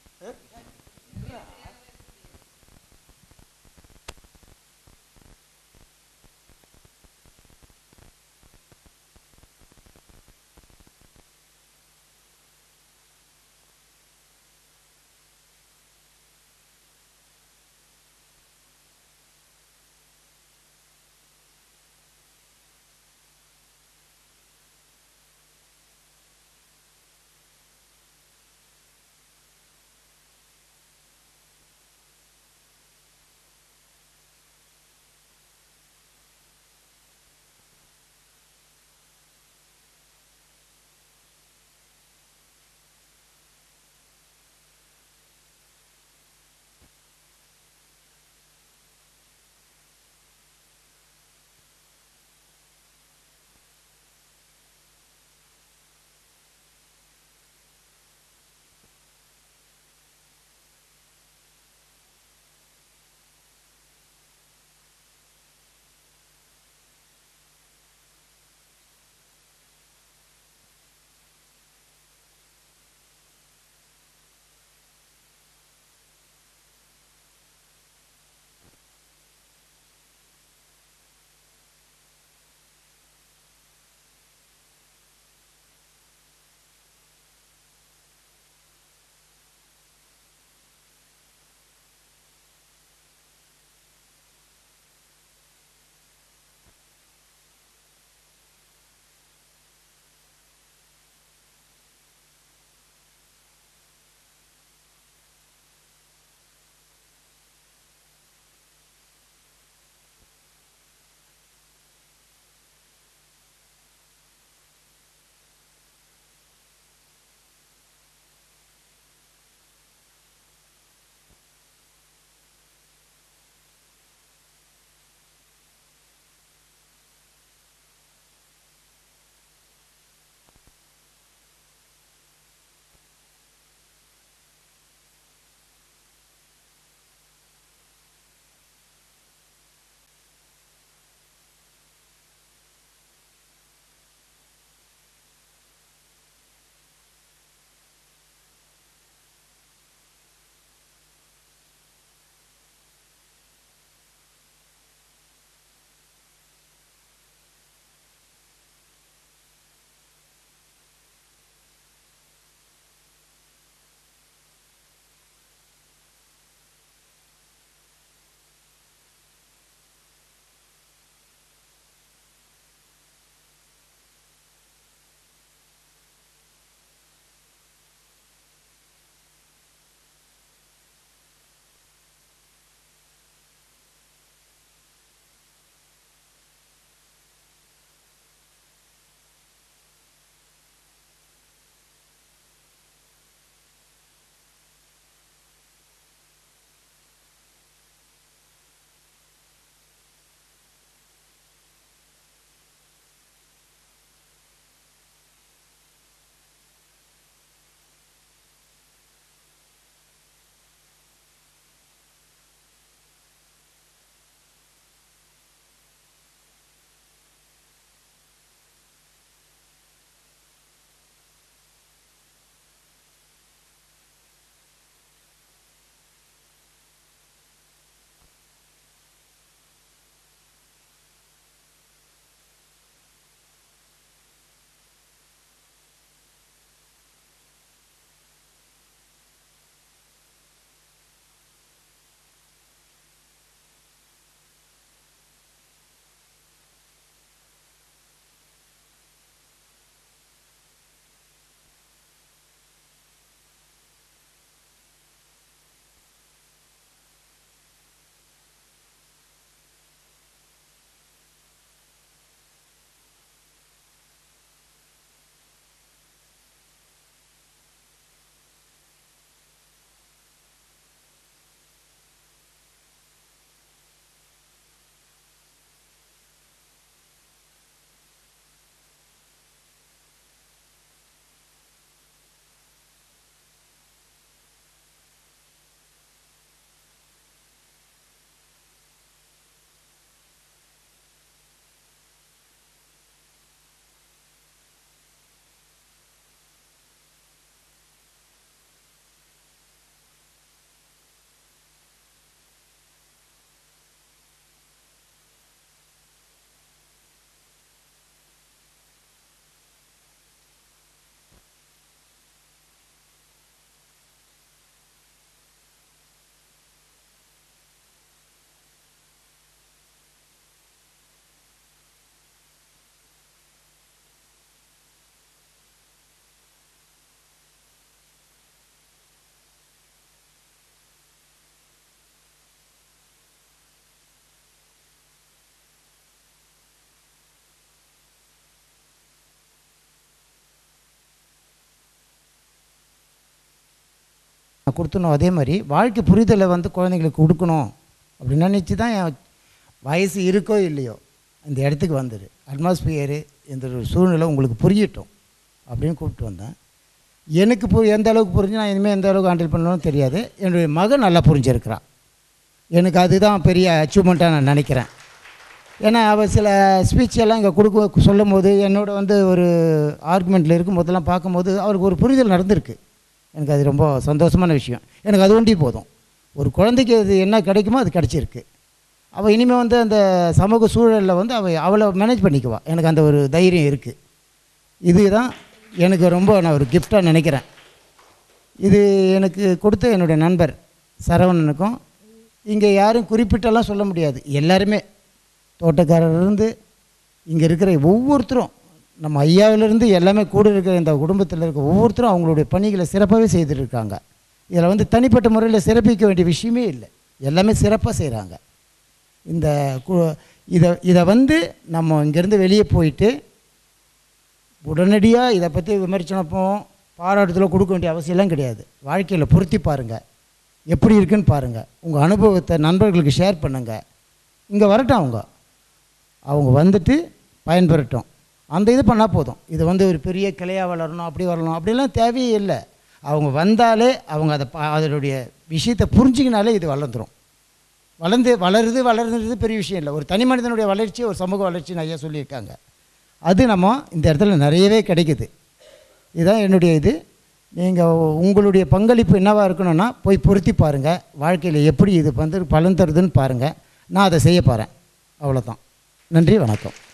கொடுத்தனோ அதே மாதிரி வாழ்க்கை புரிதலை வந்து குழந்தைங்களுக்கு கொடுக்கணும் அப்படின்னு நினச்சி தான் என் வயசு இருக்கோ இல்லையோ இந்த இடத்துக்கு வந்துடு அட்மாஸ்பியரு இந்த ஒரு சூழ்நிலை உங்களுக்கு புரியட்டும் அப்படின்னு கூப்பிட்டு வந்தேன் எனக்கு பு எந்த அளவுக்கு புரிஞ்சு நான் இனிமேல் எந்த அளவுக்கு ஹேண்டில் பண்ணணும்னு தெரியாது என்னுடைய மகன் நல்லா புரிஞ்சிருக்கிறான் எனக்கு அதுதான் பெரிய அச்சீவ்மெண்ட்டாக நான் நினைக்கிறேன் ஏன்னா அவள் சில ஸ்பீச் எல்லாம் இங்கே கொடுக்க சொல்லும் போது என்னோட வந்து ஒரு ஆர்குமெண்ட்டில் இருக்கும் போதெல்லாம் பார்க்கும்போது அவருக்கு ஒரு புரிதல் நடந்திருக்கு எனக்கு அது ரொம்ப சந்தோஷமான விஷயம் எனக்கு அது ஒண்டி போதும் ஒரு குழந்தைக்கு அது என்ன கிடைக்குமோ அது கிடச்சிருக்கு அவள் இனிமேல் வந்து அந்த சமூக சூழலில் வந்து அவள் அவளை மேனேஜ் பண்ணிக்குவா எனக்கு அந்த ஒரு தைரியம் இருக்குது இதுதான் எனக்கு ரொம்ப நான் ஒரு கிஃப்டாக நினைக்கிறேன் இது எனக்கு கொடுத்த என்னுடைய நண்பர் சரவணனுக்கும் இங்கே யாரும் குறிப்பிட்டெல்லாம் சொல்ல முடியாது எல்லாருமே தோட்டக்காரர்லேருந்து இங்கே இருக்கிற ஒவ்வொருத்தரும் நம்ம ஐயாவிலேருந்து எல்லாமே கூட இருக்கிற இந்த குடும்பத்தில் இருக்க ஒவ்வொருத்தரும் அவங்களுடைய பணிகளை சிறப்பாகவே செய்துட்டு இருக்காங்க இதில் வந்து தனிப்பட்ட முறையில் சிறப்பிக்க வேண்டிய விஷயமே இல்லை எல்லாமே சிறப்பாக செய்கிறாங்க இந்த கு- இதை இதை வந்து நம்ம இங்கேருந்து வெளியே போயிட்டு உடனடியாக இதை பற்றி விமர்சனப்போ பாராட்டுதலோ கொடுக்க வேண்டிய அவசியம்லாம் கிடையாது வாழ்க்கையில் பொருத்தி பாருங்கள் எப்படி இருக்குன்னு பாருங்கள் உங்கள் அனுபவத்தை நண்பர்களுக்கு ஷேர் பண்ணுங்கள் இங்கே வரட்டும் அவங்க அவங்க வந்துட்டு பயன்பெறட்டும் அந்த இது பண்ணால் போதும் இது வந்து ஒரு பெரிய கிளையாக வளரணும் அப்படி வரணும் அப்படிலாம் தேவையே இல்லை அவங்க வந்தாலே அவங்க அதை பா- அதனுடைய விஷயத்தை புரிஞ்சிக்கினாலே இது வளர்ந்துடும் வளர்ந்து வளருது வளருது பெரிய விஷயம் இல்லை ஒரு தனி மனிதனுடைய வளர்ச்சி ஒரு சமூக வளர்ச்சின்னு ஐயா சொல்லியிருக்காங்க அது நம்ம இந்த இடத்துல நிறையவே கிடைக்குது இதுதான் என்னுடைய இது நீங்கள் உங்களுடைய பங்களிப்பு என்னவாக இருக்கணும்னா போய் பொருத்தி பாருங்கள் வாழ்க்கையில் எப்படி இது வந்து பலன் தருதுன்னு பாருங்கள் நான் அதை செய்ய போகிறேன் அவ்வளோதான் நன்றி வணக்கம்